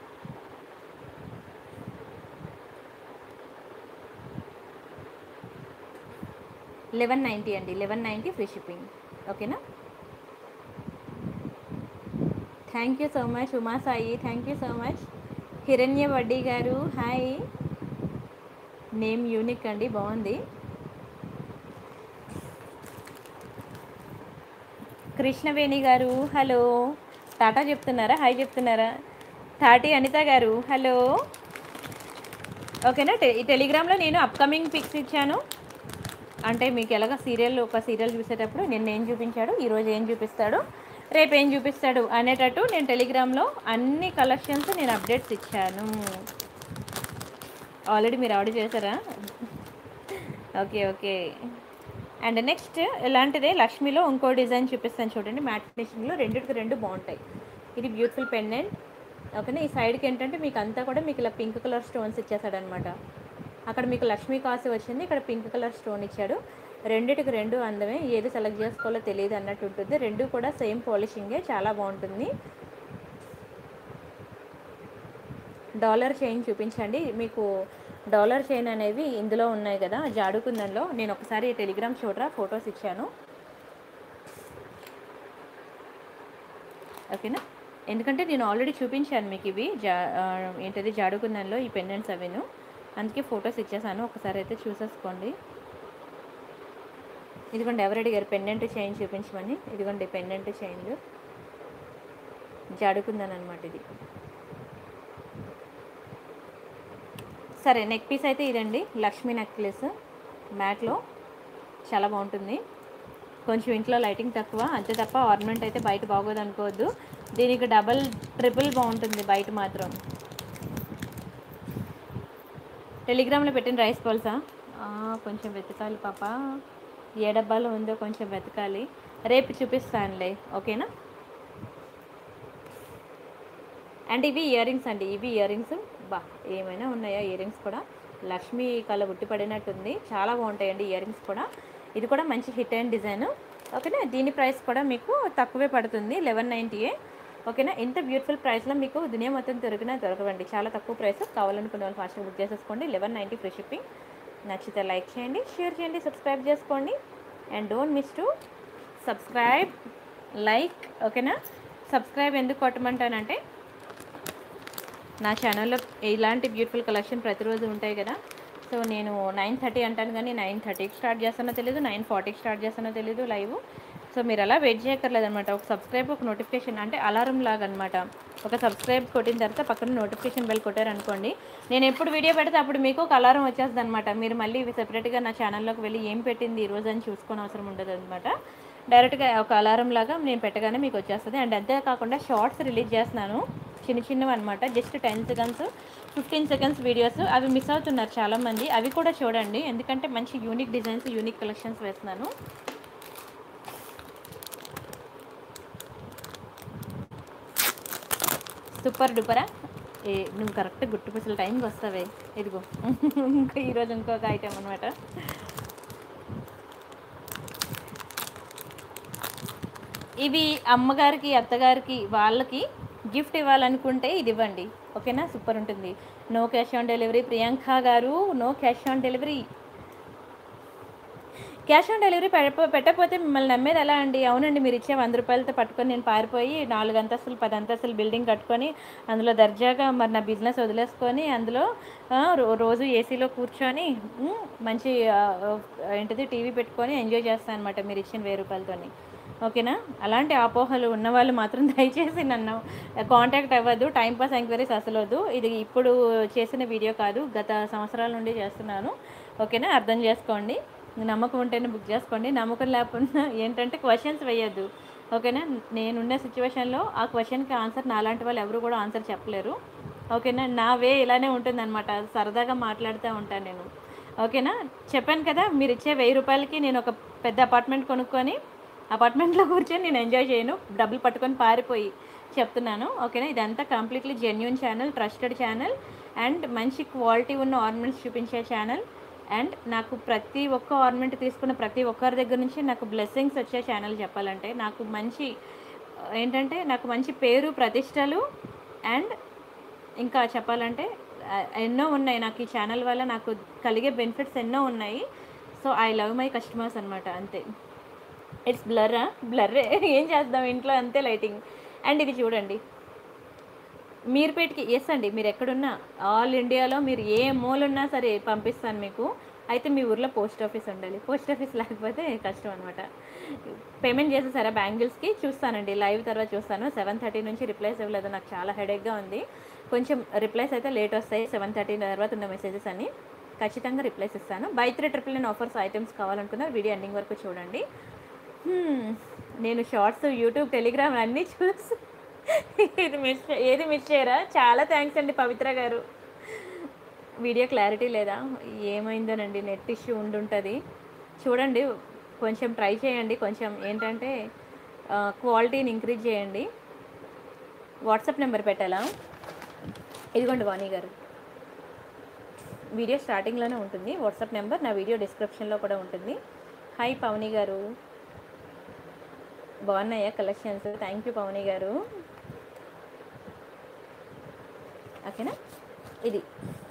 లెవెన్ నైంటీ అండి లెవెన్ నైంటీ ఫ్రీ షిప్పింగ్ ఓకేనా thank you so much Uma Sai thank you so much Hiranya Vaddi గారు హాయ్ నేమ్ యూనిక్ అండి బాగుంది కృష్ణవేణి గారు హలో టాటా చెప్తున్నారా హాయ్ చెప్తున్నారా తాటి అనిత గారు హలో ఓకేనా టె ఈ టెలిగ్రామ్లో నేను అప్కమింగ్ పిక్స్ ఇచ్చాను అంటే మీకు ఎలాగ సీరియల్ ఒక సీరియల్ చూసేటప్పుడు నిన్న ఏం చూపించాడు ఈరోజు ఏం చూపిస్తాడు రేపు ఏం చూపిస్తాడు అనేటట్టు నేను టెలిగ్రామ్లో అన్ని కలెక్షన్స్ నేను అప్డేట్స్ ఇచ్చాను ఆల్రెడీ మీరు ఆర్డర్ చేశారా ఓకే ఓకే అండ్ నెక్స్ట్ ఇలాంటిదే లక్ష్మిలో ఇంకో డిజైన్ చూపిస్తాను చూడండి మ్యాట్ ఫినిషింగ్లో రెండింటికి రెండు బాగుంటాయి ఇది బ్యూటిఫుల్ పెండెంట్ ఓకేనా ఈ సైడ్కి ఏంటంటే మీకు అంతా కూడా మీకు ఇలా పింక్ కలర్ స్టోన్స్ ఇచ్చేసాడనమాట అక్కడ మీకు లక్ష్మీ కాసు వచ్చింది ఇక్కడ పింక్ కలర్ స్టోన్ ఇచ్చాడు రెండిటికి రెండు అందమే ఏది సెలెక్ట్ చేసుకోవాలో తెలియదు అన్నట్టు ఉంటుంది రెండు కూడా సేమ్ పాలిషింగే చాలా బాగుంటుంది డాలర్ చైన్ చూపించండి మీకు డాలర్ చైన్ అనేవి ఇందులో ఉన్నాయి కదా జాడుకుందంలో నేను ఒకసారి టెలిగ్రామ్ చూడరా ఫొటోస్ ఇచ్చాను ఓకేనా ఎందుకంటే నేను ఆల్రెడీ చూపించాను మీకు ఇవి జా ఆ, ఏంటది జాడుకుందంలో ఈ పెండెంట్స్ అవిను అందుకే ఫొటోస్ ఇచ్చేసాను ఒకసారి అయితే చూసేసుకోండి ఇదిగోండి ఎవరు అడిగారు పెండెంట్ చైన్ చూపించమని ఇదిగోండి పెండెంట్ చైన్లు జాడుకుందని అనమాట ఇది సరే నెక్ పీస్ అయితే ఇదండి లక్ష్మీ నెక్లెస్ మ్యాట్లో చాలా బాగుంటుంది కొంచెం ఇంట్లో లైటింగ్ తక్కువ అంతే తప్ప ఆర్నమెంట్ అయితే బయట బాగోదు అనుకోవద్దు దీనికి డబల్ ట్రిపుల్ బాగుంటుంది బయట మాత్రం టెలిగ్రామ్లో పెట్టిన రైస్ బాల్సా కొంచెం వెతకాలి పాప ఏ డబ్బాలో ఉందో కొంచెం వెతకాలి రేపు చూపిస్తానులే ఓకేనా అండ్ ఇవి ఇయర్ రింగ్స్ అండి ఇవి ఇయర్ రింగ్స్ బా ఏమైనా ఉన్నాయా ఇయర్ రింగ్స్ కూడా లక్ష్మీ కళ ఉట్టి పడినట్టుంది చాలా బాగుంటాయండి ఇయర్ రింగ్స్ కూడా ఇది కూడా మంచి హిట్ అండ్ డిజైన్ ఓకేనా దీని ప్రైస్ కూడా మీకు తక్కువే పడుతుంది లెవెన్ నైంటీయే ఓకేనా ఇంత బ్యూటిఫుల్ ప్రైస్లో మీకు దునియా మొత్తం దొరికినా దొరకవండి చాలా తక్కువ ప్రైస్ కావాలనుకున్న వాళ్ళు ఫాస్ట్గా బుక్ చేసేసుకోండి లెవెన్ నైంటీ ఫ్రీ షిప్పింగ్ నచ్చితే లైక్ చేయండి షేర్ చేయండి సబ్స్క్రైబ్ చేసుకోండి and don't miss to subscribe like ఓకేనా సబ్స్క్రైబ్ ఎందుకు కొట్టమంటానంటే నా ఛానల్లో ఇలాంటి బ్యూటిఫుల్ కలెక్షన్ ప్రతిరోజు ఉంటాయి కదా సో నేను నైన్ థర్టీ అంటాను కానీ నైన్ థర్టీకి స్టార్ట్ చేస్తానో తెలియదు నైన్ ఫార్టీకి స్టార్ట్ చేస్తానో తెలియదు లైవ్ సో మీరు అలా వెయిట్ చేయక్కర్లేదు అనమాట ఒక సబ్స్క్రైబ్ ఒక నోటిఫికేషన్ అంటే అలారం లాగా అనమాట ఒక సబ్స్క్రైబ్ కొట్టిన తర్వాత పక్కన నోటిఫికేషన్ బెల్ కొట్టారనుకోండి నేను ఎప్పుడు వీడియో పెడితే అప్పుడు మీకు ఒక అలారం వచ్చేస్తుంది అనమాట మీరు మళ్ళీ సెపరేట్గా నా ఛానల్లోకి వెళ్ళి ఏం పెట్టింది ఈ రోజు అని చూసుకోని అవసరం ఉండదు అనమాట డైరెక్ట్గా ఒక అలారం లాగా నేను పెట్టగానే మీకు వచ్చేస్తుంది అండ్ అంతేకాకుండా షార్ట్స్ రిలీజ్ చేస్తున్నాను చిన్న చిన్నవి అనమాట just ten seconds fifteen seconds videos అవి మిస్ అవుతున్నారు చాలామంది అవి కూడా చూడండి ఎందుకంటే మంచి యూనిక్ డిజైన్స్ యూనిక్ కలెక్షన్స్ వేస్తున్నాను సూపర్ డూపరా ఏ నువ్వు కరెక్ట్ గుట్టు పసలు టైంకి వస్తావే ఇదిగో ఇంకా ఈరోజు ఇంకొక ఐటెం అనమాట ఇవి అమ్మగారికి అత్తగారికి వాళ్ళకి గిఫ్ట్ ఇవ్వాలనుకుంటే ఇది ఇవ్వండి ఓకేనా సూపర్ ఉంటుంది no cash on delivery Priyanka garu no cash on delivery cash on delivery పెట్ట పెట్టకపోతే మిమ్మల్ని నమ్మేది ఎలా అండి అవునండి మీరు ఇచ్చే వంద రూపాయలతో పట్టుకొని నేను పారిపోయి నాలుగు అంతస్తులు పది అంతస్తులు బిల్డింగ్ కట్టుకొని అందులో దర్జాగా మరి నా బిజినెస్ వదిలేసుకొని అందులో ఆ, రో- రోజు ఏసీలో కూర్చొని ఉమ్, మంచి ఆ, ఆ, ఏంటిది టీవీ పెట్టుకొని ఎంజాయ్ చేస్తాను అనమాట మీరు ఇచ్చిన వెయ్యి రూపాయలతోని ఓకేనా అలాంటి అపోహలు ఉన్నవాళ్ళు మాత్రం దయచేసి నన్ను కాంటాక్ట్ అవ్వద్దు టైంపాస్ ఎంక్వైరీస్ అసలు వద్దు ఇది ఇప్పుడు చేసిన వీడియో కాదు గత సంవత్సరాల నుండి చేస్తున్నాను ఓకేనా అర్థం చేసుకోండి నమ్మకం ఉంటేనే బుక్ చేసుకోండి నమ్మకం లేకుండా ఏంటంటే క్వశ్చన్స్ వేయద్దు ఓకేనా నేనున్న సిచ్యువేషన్లో ఆ క్వశ్చన్కి ఆన్సర్ నాలాంటి వాళ్ళు ఎవరు కూడా ఆన్సర్ చెప్పలేరు ఓకేనా నా వే ఇలానే ఉంటుందన్నమాట సరదాగా మాట్లాడుతూ ఉంటాను నేను ఓకేనా చెప్పాను కదా మీరు ఇచ్చే వెయ్యి రూపాయలకి నేను ఒక పెద్ద అపార్ట్మెంట్ కొనుక్కొని అపార్ట్మెంట్లో కూర్చొని నేను ఎంజాయ్ చేయను డబ్బులు పట్టుకొని పారిపోయి చెప్తున్నాను ఓకేనా ఇదంతా completely genuine channel trusted channel and మంచి క్వాలిటీ ఉన్న ఆర్నమెంట్స్ చూపించే ఛానల్ అండ్ నాకు ప్రతి ఒక్క ఆర్నమెంట్ తీసుకున్న ప్రతి ఒక్కరి దగ్గర నుంచి నాకు బ్లెస్సింగ్స్ వచ్చే ఛానల్ చెప్పాలంటే నాకు మంచి ఏంటంటే నాకు మంచి పేరు ప్రతిష్టలు అండ్ ఇంకా చెప్పాలంటే ఆ, ఎన్నో ఉన్నాయి నాకు ఈ ఛానల్ వల్ల నాకు కలిగే బెనిఫిట్స్ ఎన్నో ఉన్నాయి so I love my customers అనమాట అంతే ఇట్స్ బ్లర్రా బ్లర్రే ఏం చేద్దాం ఇంట్లో అంతే లైటింగ్ అండ్ ఇది చూడండి మీర్పేట్కి ఎస్ అండి మీరు ఎక్కడున్నా ఆల్ ఇండియాలో మీరు ఏ మూలున్నా సరే పంపిస్తాను మీకు అయితే మీ ఊర్లో పోస్ట్ ఆఫీస్ ఉండాలి పోస్ట్ ఆఫీస్ లేకపోతే కష్టం అనమాట పేమెంట్ చేసేసారా బ్యాంగిల్స్కి చూస్తానండి లైవ్ తర్వాత చూస్తాను సెవెన్ థర్టీ నుంచి రిప్లైస్ ఇవ్వలేదు నాకు చాలా హెడేక్గా ఉంది కొంచెం రిప్లైస్ అయితే లేట్ వస్తాయి సెవెన్ థర్టీ తర్వాత ఉన్న మెసేజెస్ అన్ని ఖచ్చితంగా రిప్లైస్ ఇస్తాను buy three triple nine offers items కావాలనుకున్నారు వీడియో ఎండింగ్ వరకు చూడండి హ్మ్, నేను షార్ట్స్ యూట్యూబ్ టెలిగ్రామ్ అన్నీ చూసి ఇది మిస్ ఏది మిస్ చేయరా చాలా థ్యాంక్స్ అండి పవిత్ర గారు వీడియో క్లారిటీ లేదా ఏమైందోనండి నెట్ ఇష్యూ ఉండుంటుంది చూడండి కొంచెం ట్రై చేయండి కొంచెం ఏంటంటే క్వాలిటీని ఇంక్రీజ్ చేయండి వాట్సాప్ నెంబర్ పెట్టాలా ఇదిగోండి వాణి గారు వీడియో స్టార్టింగ్లోనే ఉంటుంది వాట్సాప్ నెంబర్ నా వీడియో డిస్క్రిప్షన్లో కూడా ఉంటుంది హాయ్ పవని గారు బాగున్నాయా కలెక్షన్స్ థ్యాంక్ యూ పవని గారు ఓకేనా ఇది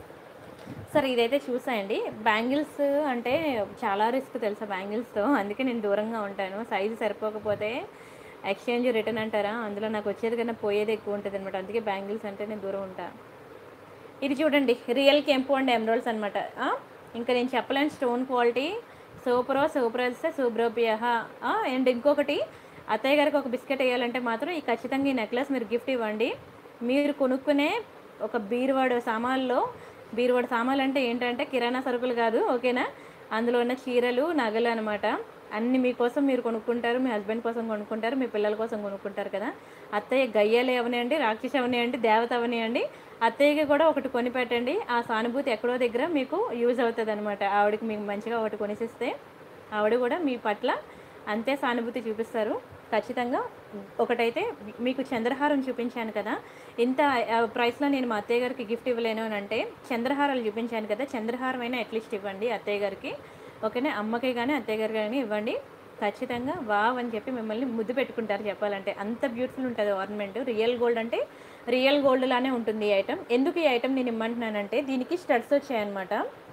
సరే ఇదైతే చూసాయండి బ్యాంగిల్స్ అంటే చాలా రిస్క్ తెలుసా బ్యాంగిల్స్తో అందుకే నేను దూరంగా ఉంటాను సైజు సరిపోకపోతే ఎక్స్చేంజ్ రిటర్న్ అంటారా అందులో నాకు వచ్చేది కన్నా పోయేది ఎక్కువ ఉంటుంది అనమాట అందుకే బ్యాంగిల్స్ అంటే నేను దూరం ఉంటాను ఇది చూడండి రియల్ కెంపు అండ్ ఎమరాల్డ్స్ అనమాట ఇంకా నేను చెప్పలేను స్టోన్ క్వాలిటీ సూపరో సూపర్ వస్తే సూబ్రోపియహ అండ్ ఇంకొకటి అత్తయ్య గారికి ఒక బిస్కెట్ వేయాలంటే మాత్రం ఈ ఖచ్చితంగా ఈ నెక్లెస్ మీరు గిఫ్ట్ ఇవ్వండి మీరు కొనుక్కునే ఒక బీరువాడు సామాన్లో బీరువాడు సామాన్లు అంటే ఏంటంటే కిరాణా సరుకులు కాదు ఓకేనా అందులో ఉన్న చీరలు నగలు అనమాట అన్ని మీకోసం మీరు కొనుక్కుంటారు మీ హస్బెండ్ కోసం కొనుక్కుంటారు మీ పిల్లల కోసం కొనుక్కుంటారు కదా అత్తయ్య గయ్యాలు అవనియండి రాక్షసి అవనియండి దేవత అవనియండి అత్తయ్యకి కూడా ఒకటి కొని పెట్టండి ఆ సానుభూతి ఎక్కడో దగ్గర మీకు యూజ్ అవుతుంది అనమాట ఆవిడకి మీకు మంచిగా ఒకటి కొనిసిస్తే ఆవిడ కూడా మీ పట్ల అంతే సానుభూతి చూపిస్తారు ఖచ్చితంగా ఒకటైతే మీకు చంద్రహారం చూపించాను కదా ఇంత ఆ, ప్రైస్లో నేను మా అత్తయ్య గారికి గిఫ్ట్ ఇవ్వలేను అని అంటే చంద్రహారాలు చూపించాను కదా చంద్రహారం అయినా అట్లీస్ట్ ఇవ్వండి అత్తయ్య గారికి ఓకేనా అమ్మకి కానీ అత్తయ్య గారికి కానీ ఇవ్వండి ఖచ్చితంగా వావ్ అని చెప్పి మిమ్మల్ని ముద్దు పెట్టుకుంటారు చెప్పాలంటే అంత బ్యూటిఫుల్ ఉంటుంది ఆర్నమెంట్ రియల్ గోల్డ్ అంటే రియల్ గోల్డ్ లానే ఉంటుంది ఈ ఐటమ్ ఎందుకు ఈ ఐటమ్ నేను ఇమ్మంటున్నానంటే దీనికి స్టడ్స్ వచ్చాయన్నమాట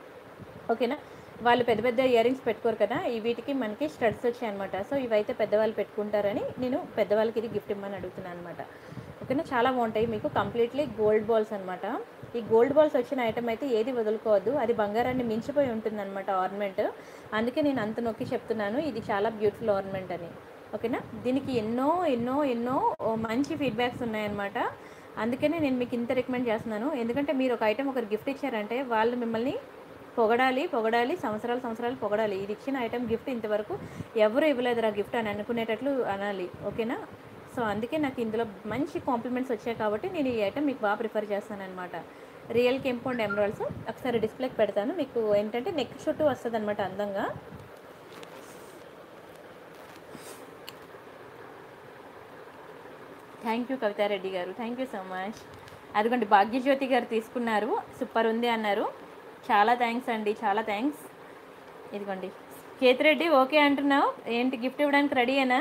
ఓకేనా వాళ్ళు పెద్ద పెద్ద ఇయర్ రింగ్స్ పెట్టుకోరు కదా ఈ వీటికి మనకి స్టడ్స్ వచ్చాయన్నమాట సో ఇవైతే పెద్దవాళ్ళు పెట్టుకుంటారని నేను పెద్దవాళ్ళకి ఇది గిఫ్ట్ ఇమ్మని అడుగుతున్నాను అనమాట ఓకేనా చాలా బాగుంటాయి మీకు కంప్లీట్లీ గోల్డ్ బాల్స్ అనమాట ఈ గోల్డ్ బాల్స్ వచ్చిన ఐటమ్ అయితే ఏది వదులుకోవద్దు అది బంగారాన్ని మించిపోయి ఉంటుంది అనమాట ఆర్నమెంట్ అందుకే నేను అంత నొక్కి చెప్తున్నాను ఇది చాలా బ్యూటిఫుల్ ఆర్నమెంట్ అని ఓకేనా దీనికి ఎన్నో ఎన్నో ఎన్నో ఓ మంచి ఫీడ్బ్యాక్స్ ఉన్నాయన్నమాట అందుకనే నేను మీకు ఇంత రికమెండ్ చేస్తున్నాను ఎందుకంటే మీరు ఒక ఐటమ్ ఒకరు గిఫ్ట్ ఇచ్చారంటే వాళ్ళు మిమ్మల్ని పొగడాలి పొగడాలి సంవత్సరాలు సంవత్సరాలు పొగడాలి ఇది ఇచ్చిన ఐటమ్ గిఫ్ట్ ఇంతవరకు ఎవరు ఇవ్వలేదురా గిఫ్ట్ అని అనుకునేటట్లు అనాలి ఓకేనా సో అందుకే నాకు ఇందులో మంచి కాంప్లిమెంట్స్ వచ్చాయి కాబట్టి నేను ఈ ఐటమ్ మీకు బాగా ప్రిఫర్ చేస్తాను అనమాట రియల్ కెంపు అండ్ ఎమరాల్డ్స్ ఒకసారి డిస్ప్లేకి పెడతాను మీకు ఏంటంటే నెక్ చుట్టూ వస్తుంది అనమాట అందంగా థ్యాంక్ యూ కవితారెడ్డి గారు థ్యాంక్ యూ సో మచ్ అదిగోండి భాగ్యజ్యోతి గారు తీసుకున్నారు సూపర్ ఉంది అన్నారు చాలా థ్యాంక్స్ అండి చాలా థ్యాంక్స్ ఇదిగోండి కేతిరెడ్డి ఓకే అంటున్నావు ఏంటి గిఫ్ట్ ఇవ్వడానికి రెడీయేనా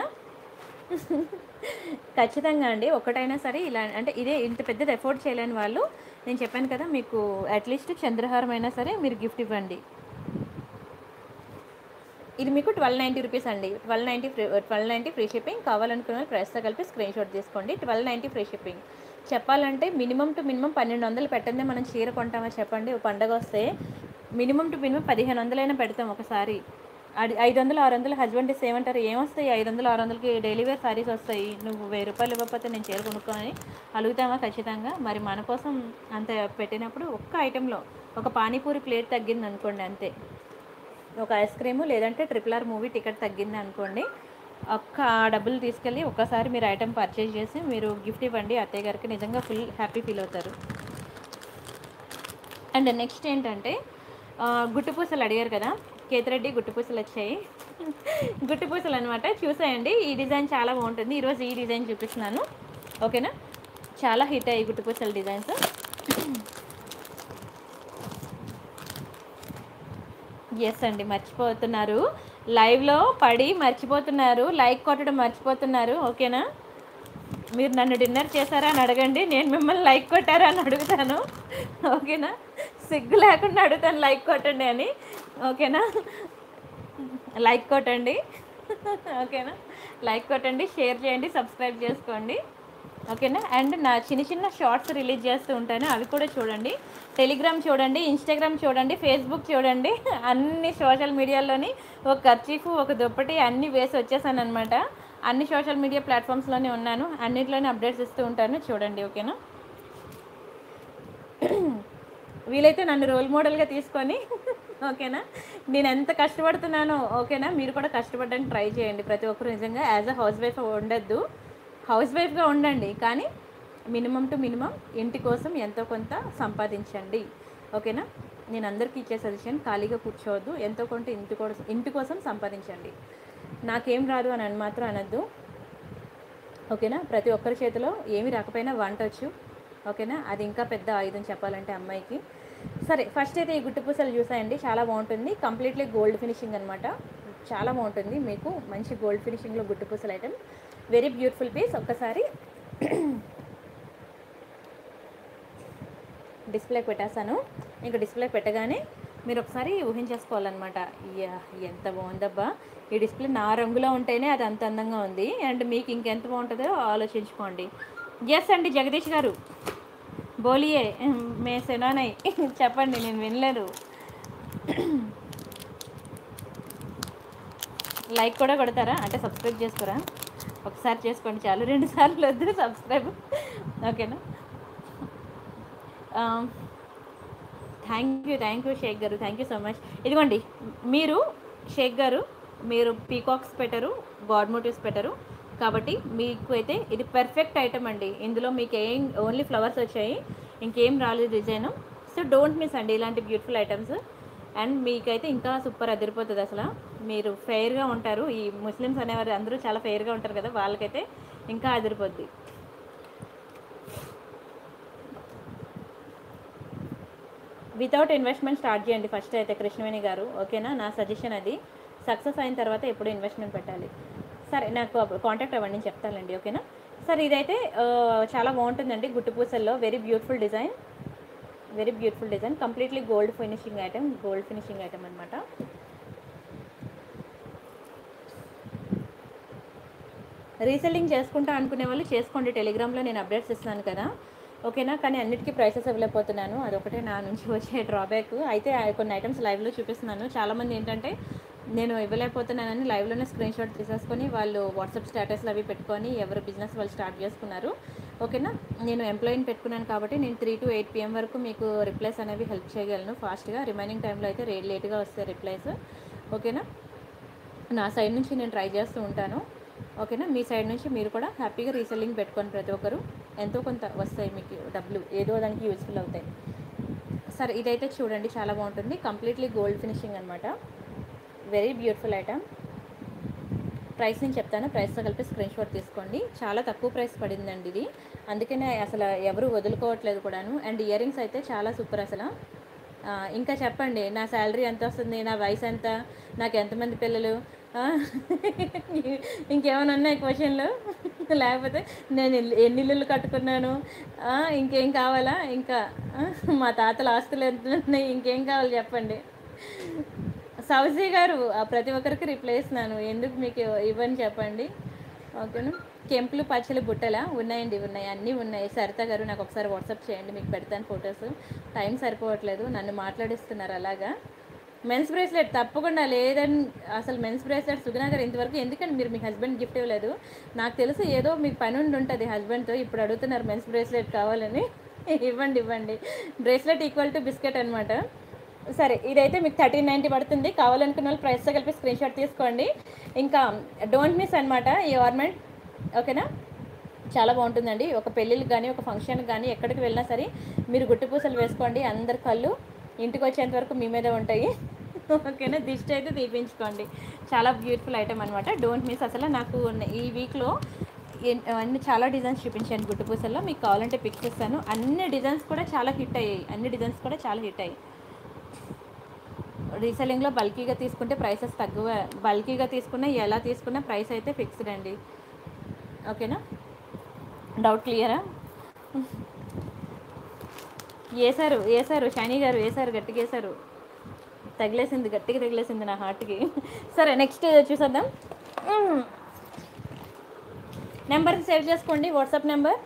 ఖచ్చితంగా అండి ఒకటైనా సరే ఇలా అంటే ఇదే ఇంత పెద్దది ఎఫోర్డ్ చేయలేని వాళ్ళు నేను చెప్పాను కదా మీకు అట్లీస్ట్ చంద్రహారం అయినా సరే మీరు గిఫ్ట్ ఇవ్వండి ఇది మీకు ట్వెల్వ్ నైంటీ రూపీస్ అండి twelve ninety free twelve ninety free shipping కావాలనుకున్న వాళ్ళు ప్రైస్తో కలిపి స్క్రీన్ షాట్ తీసుకోండి ట్వెల్వ్ నైంటీ ఫ్రీ షిప్పింగ్ చెప్పాలంటే మినిమం టు మినిమం పన్నెండు వందలు పెట్టందే మనం చీర కొంటామా చెప్పండి ఓ పండగ వస్తే మినిమం టు మినిమం పదిహేను వందలైనా పెడతాం ఒకసారి అది ఐదు వందలు ఆరు వందలు హస్బెండ్ ఇస్తే ఏమంటారు ఏమొస్తాయి ఐదు వందలు ఆరు వందలకి డైలీ వేర్ సారీస్ వస్తాయి నువ్వు వెయ్యి రూపాయలు ఇవ్వకపోతే నేను చీర కొనుక్కొని అడుగుతామా ఖచ్చితంగా మరి మన కోసం అంత పెట్టినప్పుడు ఒక్క ఐటెంలో ఒక పానీపూరి ప్లేట్ తగ్గింది అనుకోండి అంతే ఒక ఐస్ క్రీము లేదంటే ట్రిపుల్ ఆర్ మూవీ టికెట్ తగ్గింది అనుకోండి ఒక్క ఆ డబ్బులు తీసుకెళ్ళి ఒక్కసారి మీరు ఐటెం పర్చేజ్ చేసి మీరు గిఫ్ట్ ఇవ్వండి అత్తయ్య గారికి నిజంగా ఫుల్ హ్యాపీ ఫీల్ అవుతారు అండ్ నెక్స్ట్ ఏంటంటే ఆ, గుట్టుపూసలు అడిగారు కదా కేతిరెడ్డి గుట్టుపూసలు వచ్చాయి గుట్టుపూసలు అనమాట చూసేయండి ఈ డిజైన్ చాలా బాగుంటుంది ఈరోజు ఈ డిజైన్ చూపిస్తున్నాను ఓకేనా చాలా హిట్ అయ్యి గుట్టుపూసల డిజైన్స్ ఎస్ అండి మర్చిపోతున్నారు లైవ్లో పడి మర్చిపోతున్నారు లైక్ కొట్టడం మర్చిపోతున్నారు ఓకేనా మీరు నన్ను డిన్నర్ చేశారా అని అడగండి నేను మిమ్మల్ని లైక్ కొట్టారా అని అడుగుతాను ఓకేనా సిగ్గు లేకుండా అడుగుతాను లైక్ కొట్టండి అని ఓకేనా లైక్ కొట్టండి ఓకేనా లైక్ కొట్టండి షేర్ చేయండి సబ్స్క్రైబ్ చేసుకోండి ఓకేనా అండ్ నా చిన్న చిన్న షార్ట్స్ రిలీజ్ చేస్తూ ఉంటాను అవి కూడా చూడండి టెలిగ్రామ్ చూడండి ఇన్స్టాగ్రామ్ చూడండి ఫేస్బుక్ చూడండి అన్ని సోషల్ మీడియాలోని ఒక ఖర్చీఫ్ ఒక దుప్పటి అన్నీ వేసి వచ్చేసాను అనమాట అన్ని సోషల్ మీడియా ప్లాట్ఫామ్స్లోనే ఉన్నాను అన్నిట్లోనే అప్డేట్స్ ఇస్తూ ఉంటాను చూడండి ఓకేనా వీలైతే నన్ను రోల్ మోడల్గా తీసుకొని ఓకేనా నేను ఎంత కష్టపడుతున్నానో ఓకేనా మీరు కూడా కష్టపడడానికి ట్రై చేయండి ప్రతి ఒక్కరు నిజంగా యాజ్ అ హౌస్ వైఫ్ ఉండొద్దు హౌస్ వైఫ్గా ఉండండి కానీ మినిమం టు మినిమం ఇంటి కోసం ఎంతో కొంత సంపాదించండి ఓకేనా నేను అందరికీ ఇచ్చే సజెషన్ ఖాళీగా కూర్చోవద్దు ఎంతో కొంత ఇంటి కోసం ఇంటి కోసం సంపాదించండి నాకేం రాదు అని అని మాత్రం అనొద్దు ఓకేనా ప్రతి ఒక్కరి చేతిలో ఏమి రాకపోయినా వంట వచ్చు ఓకేనా అది ఇంకా పెద్ద ఆయుధం చెప్పాలంటే అమ్మాయికి సరే ఫస్ట్ అయితే ఈ గుట్టు పూసలు చూసాయండి చాలా బాగుంటుంది కంప్లీట్లీ గోల్డ్ ఫినిషింగ్ అనమాట చాలా బాగుంటుంది మీకు మంచి గోల్డ్ ఫినిషింగ్లో గుట్టు పూసలు ఐటమ్ వెరీ బ్యూటిఫుల్ పీస్ ఒక్కసారి డిస్ప్లే పెట్టేస్తాను ఇంకా డిస్ప్లే పెట్టగానే మీరు ఒకసారి ఊహించేసుకోవాలన్నమాట యా ఎంత బాగుందబ్బా ఈ డిస్ప్లే నా రంగులో ఉంటేనే అది అంత అందంగా ఉంది అండ్ మీకు ఇంకెంత బాగుంటుందో ఆలోచించుకోండి ఎస్ అండి జగదీష్ గారు బోలియే మే సెనానై చెప్పండి నేను వినలేదు లైక్ కూడా కొడతారా అంటే సబ్స్క్రైబ్ చేసుకోరా ఒకసారి చేసుకోండి చాలు రెండు సార్లు వద్దు సబ్స్క్రైబ్ ఓకేనా thank you thank you Shaik garu thank you so much ఇదిగోండి మీరు షేక్ గారు మీరు పీకాక్స్ పెట్టరు గాడ్ మోటివ్స్ పెట్టరు కాబట్టి మీకు అయితే ఇది పర్ఫెక్ట్ ఐటమ్ అండి ఇందులో మీకు ఏం ఓన్లీ ఫ్లవర్స్ వచ్చాయి ఇంకేం రాలేదు డిజైన్ సో డోంట్ మిస్ అండి ఇలాంటి బ్యూటిఫుల్ ఐటమ్స్ అండ్ మీకైతే ఇంకా సూపర్ అదిరిపోతుంది అసలు మీరు ఫెయిర్గా ఉంటారు ఈ ముస్లిమ్స్ అనేవారు అందరూ చాలా ఫెయిర్గా ఉంటారు కదా వాళ్ళకైతే ఇంకా అదిరిపోద్ది వితౌట్ ఇన్వెస్ట్మెంట్ స్టార్ట్ చేయండి ఫస్ట్ అయితే కృష్ణవేణి గారు ఓకేనా నా సజెషన్ అది సక్సెస్ అయిన తర్వాత ఎప్పుడు ఇన్వెస్ట్మెంట్ పెట్టాలి సరే నాకు కాంటాక్ట్ అవ్వండి నేను చెప్తానండి ఓకేనా సరే ఇదైతే ఆ, చాలా బాగుంటుందండి గుట్టుపూసల్లో very beautiful design very beautiful design completely gold finishing item gold finishing item అనమాట రీసెల్లింగ్ చేసుకుంటా అనుకునే వాళ్ళు చేసుకోండి టెలిగ్రామ్లో నేను అప్డేట్స్ ఇస్తున్నాను కదా ఓకేనా కానీ అన్నిటికీ ప్రైసెస్ ఇవ్వలేకపోతున్నాను అదొకటే నా నుంచి వచ్చే డ్రాబ్యాక్ అయితే ఆ కొన్ని ఐటమ్స్ లైవ్లో చూపిస్తున్నాను చాలామంది ఏంటంటే నేను ఇవ్వలేకపోతున్నానని లైవ్లోనే స్క్రీన్ షాట్ తీసేసుకొని వాళ్ళు వాట్సాప్ స్టేటస్లు అవి పెట్టుకొని ఎవరు బిజినెస్ వాళ్ళు స్టార్ట్ చేసుకున్నారు ఓకేనా నేను ఎంప్లాయీని పెట్టుకున్నాను కాబట్టి నేను త్రీ టు ఎయిట్ పిఎం వరకు మీకు రిప్లైస్ అనేవి హెల్ప్ చేయగలను ఫాస్ట్గా రిమైనింగ్ టైంలో అయితే రే లేట్గా వస్తాయి రిప్లైస్ ఓకేనా నా సైడ్ నుంచి నేను ట్రై చేస్తూ ఉంటాను ఓకేనా మీ సైడ్ నుంచి మీరు కూడా హ్యాపీగా రీసెల్లింగ్ పెట్టుకొని ప్రతి ఒక్కరు ఎంతో కొంత వస్తాయి మీకు డబ్బులు ఏదో దానికి యూస్ఫుల్ అవుతాయి సరే ఇదైతే చూడండి చాలా బాగుంటుంది కంప్లీట్లీ గోల్డ్ ఫినిషింగ్ అనమాట వెరీ బ్యూటిఫుల్ ఐటమ్ ప్రైస్ నేను చెప్తాను ప్రైస్తో కలిపి స్క్రీన్ షాట్ తీసుకోండి చాలా తక్కువ ప్రైస్ పడిందండి ఇది అందుకనే అసలు ఎవరు వదులుకోవట్లేదు కూడాను అండ్ ఇయర్ రింగ్స్ అయితే చాలా సూపర్ అసలు ఆ, ఇంకా చెప్పండి నా శాలరీ ఎంత వస్తుంది నా వయసు ఎంత నాకు ఎంతమంది పిల్లలు ఆ, ఇంకేమైనా ఉన్నాయి క్వశ్చన్లు లేకపోతే నేను ఇల్లు- ఎన్ని ఇల్లులు కట్టుకున్నాను ఆ, ఇంకేం కావాలా ఇంకా ఆ, మా తాతల ఆస్తులు ఎంత ఉన్నాయి ఇంకేం కావాలి చెప్పండి సౌజీ గారు ఆ, ప్రతి ఒక్కరికి రిప్లై ఇస్తున్నాను ఎందుకు మీకు ఇవ్వని చెప్పండి ఓకేనా కెంపులు పచ్చలు బుట్టలా ఉన్నాయండి ఉన్నాయి అన్నీ ఉన్నాయి సరిత గారు నాకు ఒకసారి వాట్సాప్ చేయండి మీకు పెడతాను ఫొటోస్ టైం సరిపోవట్లేదు నన్ను మాట్లాడిస్తున్నారు అలాగా మెన్స్ బ్రేస్లెట్ తప్పకుండా లేదని అసలు మెన్స్ బ్రేస్లెట్ సుగుణా గారు ఇంతవరకు ఎందుకంటే మీరు మీ హస్బెండ్ గిఫ్ట్ ఇవ్వలేదు నాకు తెలుసు ఏదో మీకు పని ఉండి ఉంటుంది హస్బెండ్తో ఇప్పుడు అడుగుతున్నారు మెన్స్ బ్రేస్లెట్ కావాలని ఇవ్వండి ఇవ్వండి బ్రేస్లెట్ ఈక్వల్ టు బిస్కెట్ అనమాట సరే ఇదైతే మీకు థర్టీన్ నైంటీ పడుతుంది కావాలనుకున్న వాళ్ళు ప్రైస్తో కలిపి స్క్రీన్ షాట్ తీసుకోండి ఇంకా డోంట్ మిస్ అనమాట ఈ ఆర్నమెంట్ ఓకేనా చాలా బాగుంటుందండి ఒక పెళ్ళిళ్ళకి కానీ ఒక ఫంక్షన్కి కానీ ఎక్కడికి వెళ్ళినా సరే మీరు గుట్టు పూసలు వేసుకోండి అందరి కళ్ళు ఇంటికి వచ్చేంత వరకు మీ మీదే ఉంటాయి ఓకేనా దిష్టి అయితే తీపించుకోండి చాలా బ్యూటిఫుల్ ఐటమ్ అనమాట డోంట్ మిస్ అసలు నాకు ఈ వీక్లో ఎన్- అన్ని చాలా డిజైన్స్ చూపించాను గుట్టు పూసల్లో మీకు కావాలంటే పిక్స్ ఇస్తాను అన్ని డిజైన్స్ కూడా చాలా హిట్ అయ్యాయి అన్ని డిజైన్స్ కూడా చాలా హిట్ అయ్యాయి రీసెల్లింగ్లో బల్కీగా తీసుకుంటే ప్రైసెస్ తక్కువ బల్కీగా తీసుకున్నా ఎలా తీసుకున్నా ప్రైస్ అయితే ఫిక్స్డ్ అండి ఓకేనా డౌట్ క్లియరా వేసారు వేసారు షైనీ గారు వేసారు గట్టిగా వేసారు తగిలేసింది గట్టిగా తగిలేసింది నా హార్ట్కి సరే నెక్స్ట్ చూసేద్దాం నెంబర్ సేవ్ చేసుకోండి వాట్సాప్ నెంబర్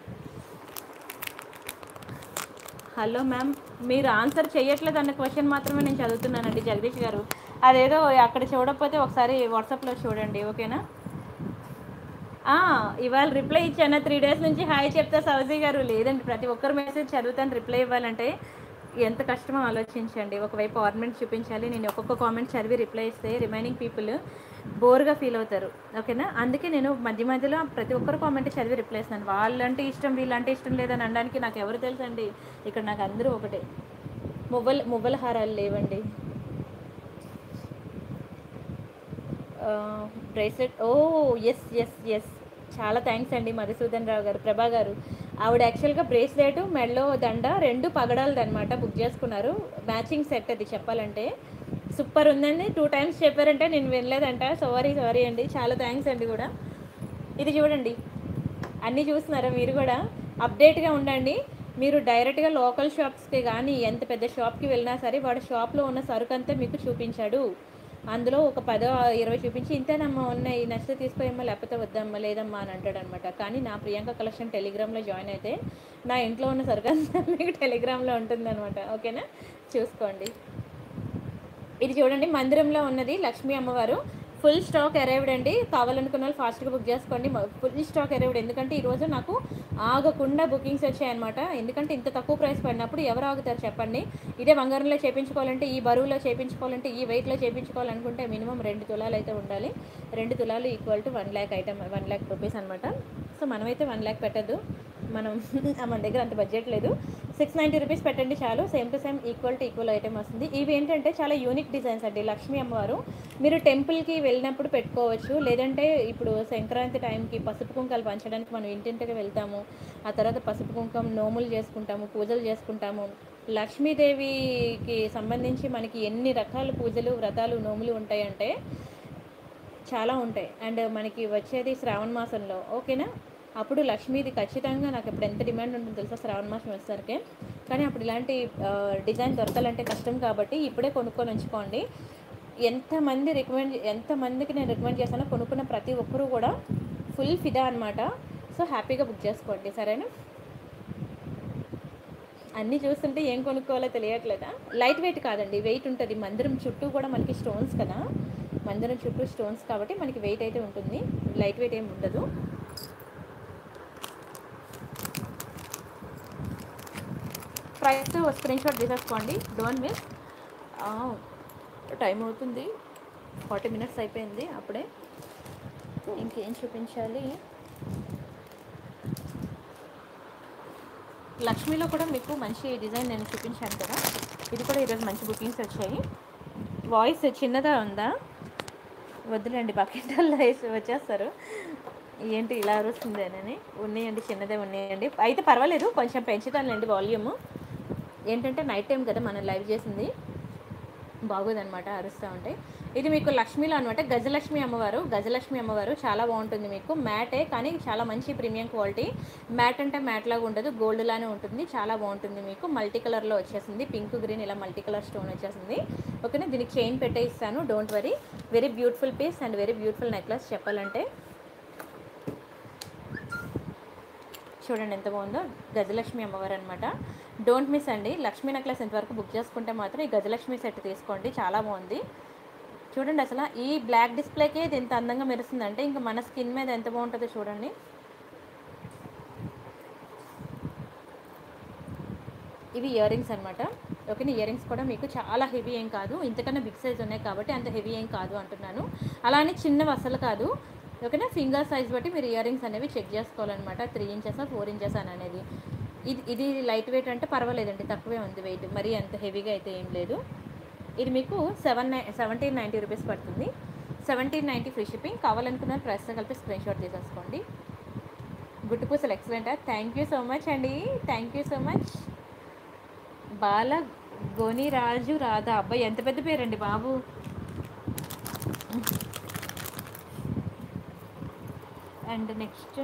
హలో మ్యామ్ మీరు ఆన్సర్ చేయట్లేదు అన్న క్వశ్చన్ మాత్రమే నేను చదువుతున్నానండి జగదీష్ గారు అదేదో అక్కడ చూడకపోతే ఒకసారి వాట్సాప్లో చూడండి ఓకేనా ఆ, ఇవాళ రిప్లై ఇచ్చాను త్రీ డేస్ నుంచి హాయ్ చెప్తా సౌజీ గారు లేదండి ప్రతి ఒక్కరు మెసేజ్ చదువుతాను రిప్లై ఇవ్వాలంటే ఎంత కష్టమో ఆలోచించండి ఒకవైపు ఆర్నమెంట్ చూపించాలి నేను ఒక్కొక్క కామెంట్ చదివి రిప్లై ఇస్తే రిమైనింగ్ పీపుల్ బోర్గా ఫీల్ అవుతారు ఓకేనా అందుకే నేను మధ్య మధ్యలో ప్రతి ఒక్కరు కామెంట్ చదివి రిప్లై ఇస్తాను వాళ్ళంటే ఇష్టం వీళ్ళంటే ఇష్టం లేదని అనడానికి నాకు ఎవరు తెలుసండి ఇక్కడ నాకు అందరూ ఒకటే మువ్వల మువ్వల హారాలు లేవండి బ్రేస్లెట్ ఓ ఎస్ ఎస్ ఎస్ చాలా థ్యాంక్స్ అండి మధుసూదన్ రావు గారు ప్రభా గారు ఆవిడ యాక్చువల్గా బ్రేస్లెట్ మెడలో దండ రెండు పగడాలది అనమాట బుక్ చేసుకున్నారు మ్యాచింగ్ సెట్ అది చెప్పాలంటే సూపర్ ఉందండి టూ టైమ్స్ చెప్పారంటే నేను వినలేదంట సారీ సారీ అండి చాలా థ్యాంక్స్ అండి కూడా ఇది చూడండి అన్నీ చూస్తున్నారా మీరు కూడా అప్డేట్గా ఉండండి మీరు డైరెక్ట్గా లోకల్ షాప్స్కి కానీ ఎంత పెద్ద షాప్కి వెళ్ళినా సరే వాడు షాప్లో ఉన్న సరుకు అంతా మీకు చూపించాడు అందులో ఒక పదో ఇరవై చూపించి ఇంతేనమ్మా ఉన్నాయి నచ్చితే తీసుకోయమ్మా లేకపోతే వద్దమ్మా లేదమ్మా అని అంటాడు అనమాట కానీ నా ప్రియాంక కలెక్షన్ టెలిగ్రామ్లో జాయిన్ అయితే నా ఇంట్లో ఉన్న సరుకు అంతా మీకు టెలిగ్రామ్లో ఉంటుందన్నమాట ఓకేనా చూసుకోండి ఇది చూడండి మందిరంలో ఉన్నది లక్ష్మీ అమ్మవారు ఫుల్ స్టాక్ అరైవ్డ్ అండి కావాలనుకున్న వాళ్ళు ఫాస్ట్గా బుక్ చేసుకోండి ఫుల్ స్టాక్ అరైవ్డ్ ఎందుకంటే ఈరోజు నాకు ఆగకుండా బుకింగ్స్ వచ్చాయన్నమాట ఎందుకంటే ఇంత తక్కువ ప్రైస్ పడినప్పుడు ఎవరు ఆగుతారు చెప్పండి ఇదే బంగారంలో చేపించుకోవాలంటే ఈ బరువులో చేపించుకోవాలంటే ఈ వెయిట్లో చేపించుకోవాలనుకుంటే మినిమం రెండు తులాలు అయితే ఉండాలి రెండు తులాలు equal to one lakh item one lakh rupees అనమాట సో మనమైతే వన్ ల్యాక్ పెట్టద్దు మనం మన దగ్గర అంత బడ్జెట్ లేదు సిక్స్ నైంటీ రూపీస్ పెట్టండి చాలు same to same equal to equal item వస్తుంది ఇవి ఏంటంటే చాలా యూనిక్ డిజైన్స్ అండి లక్ష్మీ అమ్మవారు మీరు టెంపుల్కి వెళ్ళినప్పుడు పెట్టుకోవచ్చు లేదంటే ఇప్పుడు సంక్రాంతి టైంకి పసుపు కుంకాలు పంచడానికి మనం ఇంటింటికి వెళ్తాము ఆ తర్వాత పసుపు కుంకం నోములు చేసుకుంటాము పూజలు చేసుకుంటాము లక్ష్మీదేవికి సంబంధించి మనకి ఎన్ని రకాల పూజలు వ్రతాలు నోములు ఉంటాయంటే చాలా ఉంటాయి అండ్ మనకి వచ్చేది శ్రావణ మాసంలో ఓకేనా అప్పుడు లక్ష్మీది ఖచ్చితంగా నాకు ఇప్పుడు ఎంత డిమాండ్ ఉంటుందో తెలుసా శ్రావణ మాసం వచ్చేసరికి కానీ అప్పుడు ఇలాంటి ఆ, డిజైన్ దొరకాలంటే కష్టం కాబట్టి ఇప్పుడే కొనుక్కొని ఉంచుకోండి ఎంతమంది రికమెండ్ ఎంతమందికి నేను రికమెండ్ చేశానో కొనుక్కున్న ప్రతి ఒక్కరూ కూడా ఫుల్ ఫిదా అనమాట సో హ్యాపీగా బుక్ చేసుకోండి సరేనా అన్నీ చూస్తుంటే ఏం కొనుక్కోవాలో తెలియట్లేదా లైట్ వెయిట్ కాదండి వెయిట్ ఉంటుంది మందిరం చుట్టూ కూడా మనకి స్టోన్స్ కదా మందిరం చుట్టూ స్టోన్స్ కాబట్టి మనకి వెయిట్ అయితే ఉంటుంది లైట్ వెయిట్ ఏమి ఉండదు ప్రైస్ స్క్రీన్ షాట్ తీసేసుకోండి డోంట్ మిస్ టైం అవుతుంది ఫార్టీ మినిట్స్ అయిపోయింది అప్పుడే ఇంకేం చూపించాలి లక్ష్మీలో కూడా మీకు మంచి డిజైన్ నేను చూపించాను కదా ఇది కూడా ఈరోజు మంచి బుకింగ్స్ వచ్చాయి వాయిస్ చిన్నదా ఉందా వద్దులేండి బకెట్లో వేసి వచ్చేస్తారు ఏంటి ఇలా అరుస్తుంది అని ఉన్నాయండి చిన్నదే ఉన్నాయండి అయితే పర్వాలేదు కొంచెం పెంచుతానులేండి వాల్యూమ్ ఏంటంటే నైట్ టైం కదా మనం లైవ్ చేసింది బాగోదన్నమాట అరుస్తూ ఉంటాయి ఇది మీకు లక్ష్మిలో అనమాట గజలక్ష్మి అమ్మవారు గజలక్ష్మి అమ్మవారు చాలా బాగుంటుంది మీకు మ్యాటే కానీ చాలా మంచి ప్రీమియం క్వాలిటీ మ్యాట్ అంటే మ్యాట్ లాగా ఉండదు గోల్డ్ లానే ఉంటుంది చాలా బాగుంటుంది మీకు మల్టీ కలర్లో వచ్చేసింది పింక్ గ్రీన్ ఇలా మల్టీ కలర్ స్టోన్ వచ్చేసింది ఓకేనా దీనికి చైన్ పెట్టే ఇస్తాను don't worry very beautiful piece and very beautiful necklace చెప్పాలంటే చూడండి ఎంత బాగుందో గజలక్ష్మి అమ్మవారు అనమాట డోంట్ మిస్ అండి లక్ష్మీ నెక్లెస్ ఎంతవరకు బుక్ చేసుకుంటే మాత్రం ఈ గజలక్ష్మి సెట్ తీసుకోండి చాలా బాగుంది చూడండి అసలు ఈ బ్లాక్ డిస్ప్లేకే ఇది ఎంత అందంగా మెరుస్తుందంటే ఇంకా మన స్కిన్ మీద ఎంత బాగుంటుందో చూడండి ఇవి ఇయర్ రింగ్స్ అనమాట ఓకే ఇయర్ రింగ్స్ కూడా మీకు చాలా హెవీ ఏం కాదు ఇంతకన్నా బిగ్ సైజ్ ఉన్నాయి కాబట్టి అంత హెవీ ఏం కాదు అంటున్నాను అలానే చిన్నవి అసలు కాదు ఓకేనా ఫింగర్ సైజ్ బట్టి మీరు ఇయర్ రింగ్స్ అనేవి చెక్ చేసుకోవాలన్నమాట త్రీ ఇంచెస్ ఫోర్ ఇంచెస్ అని అనేది ఇది ఇది లైట్ వెయిట్ అంటే పర్వాలేదండి తక్కువే ఉంది వెయిట్ మరీ అంత హెవీగా అయితే ఏం లేదు ఇది మీకు సెవెన్ నై సెవెంటీన్ నైంటీ రూపీస్ పడుతుంది సెవెంటీన్ నైంటీ ఫ్రీ షిప్పింగ్ కావాలనుకున్న ప్రైస్తో కలిపి స్క్రీన్ షాట్ తీసేసుకోండి గుట్టు పూసలు excellent thank you so much అండి thank you so much Bala Goniraju Radha అబ్బాయి ఎంత పెద్ద పేరండి బాబు అండ్ నెక్స్ట్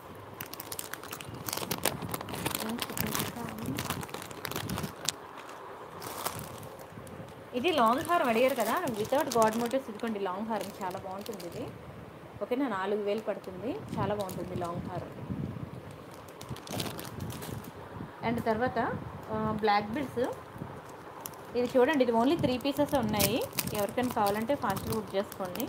ఇది లాంగ్ హారం అడిగారు కదా వితౌట్ గాడ్ మోటివ్స్ ఇదిగోండి లాంగ్ హారం చాలా బాగుంటుంది ఇది ఓకేనా నాలుగు వేలు పడుతుంది చాలా బాగుంటుంది లాంగ్ హారం అండ్ తర్వాత బ్లాక్ బిడ్స్ ఇది చూడండి ఇది ఓన్లీ త్రీ పీసెస్ ఉన్నాయి ఎవరికైనా కావాలంటే ఫాస్ట్గా బుక్ చేసుకోండి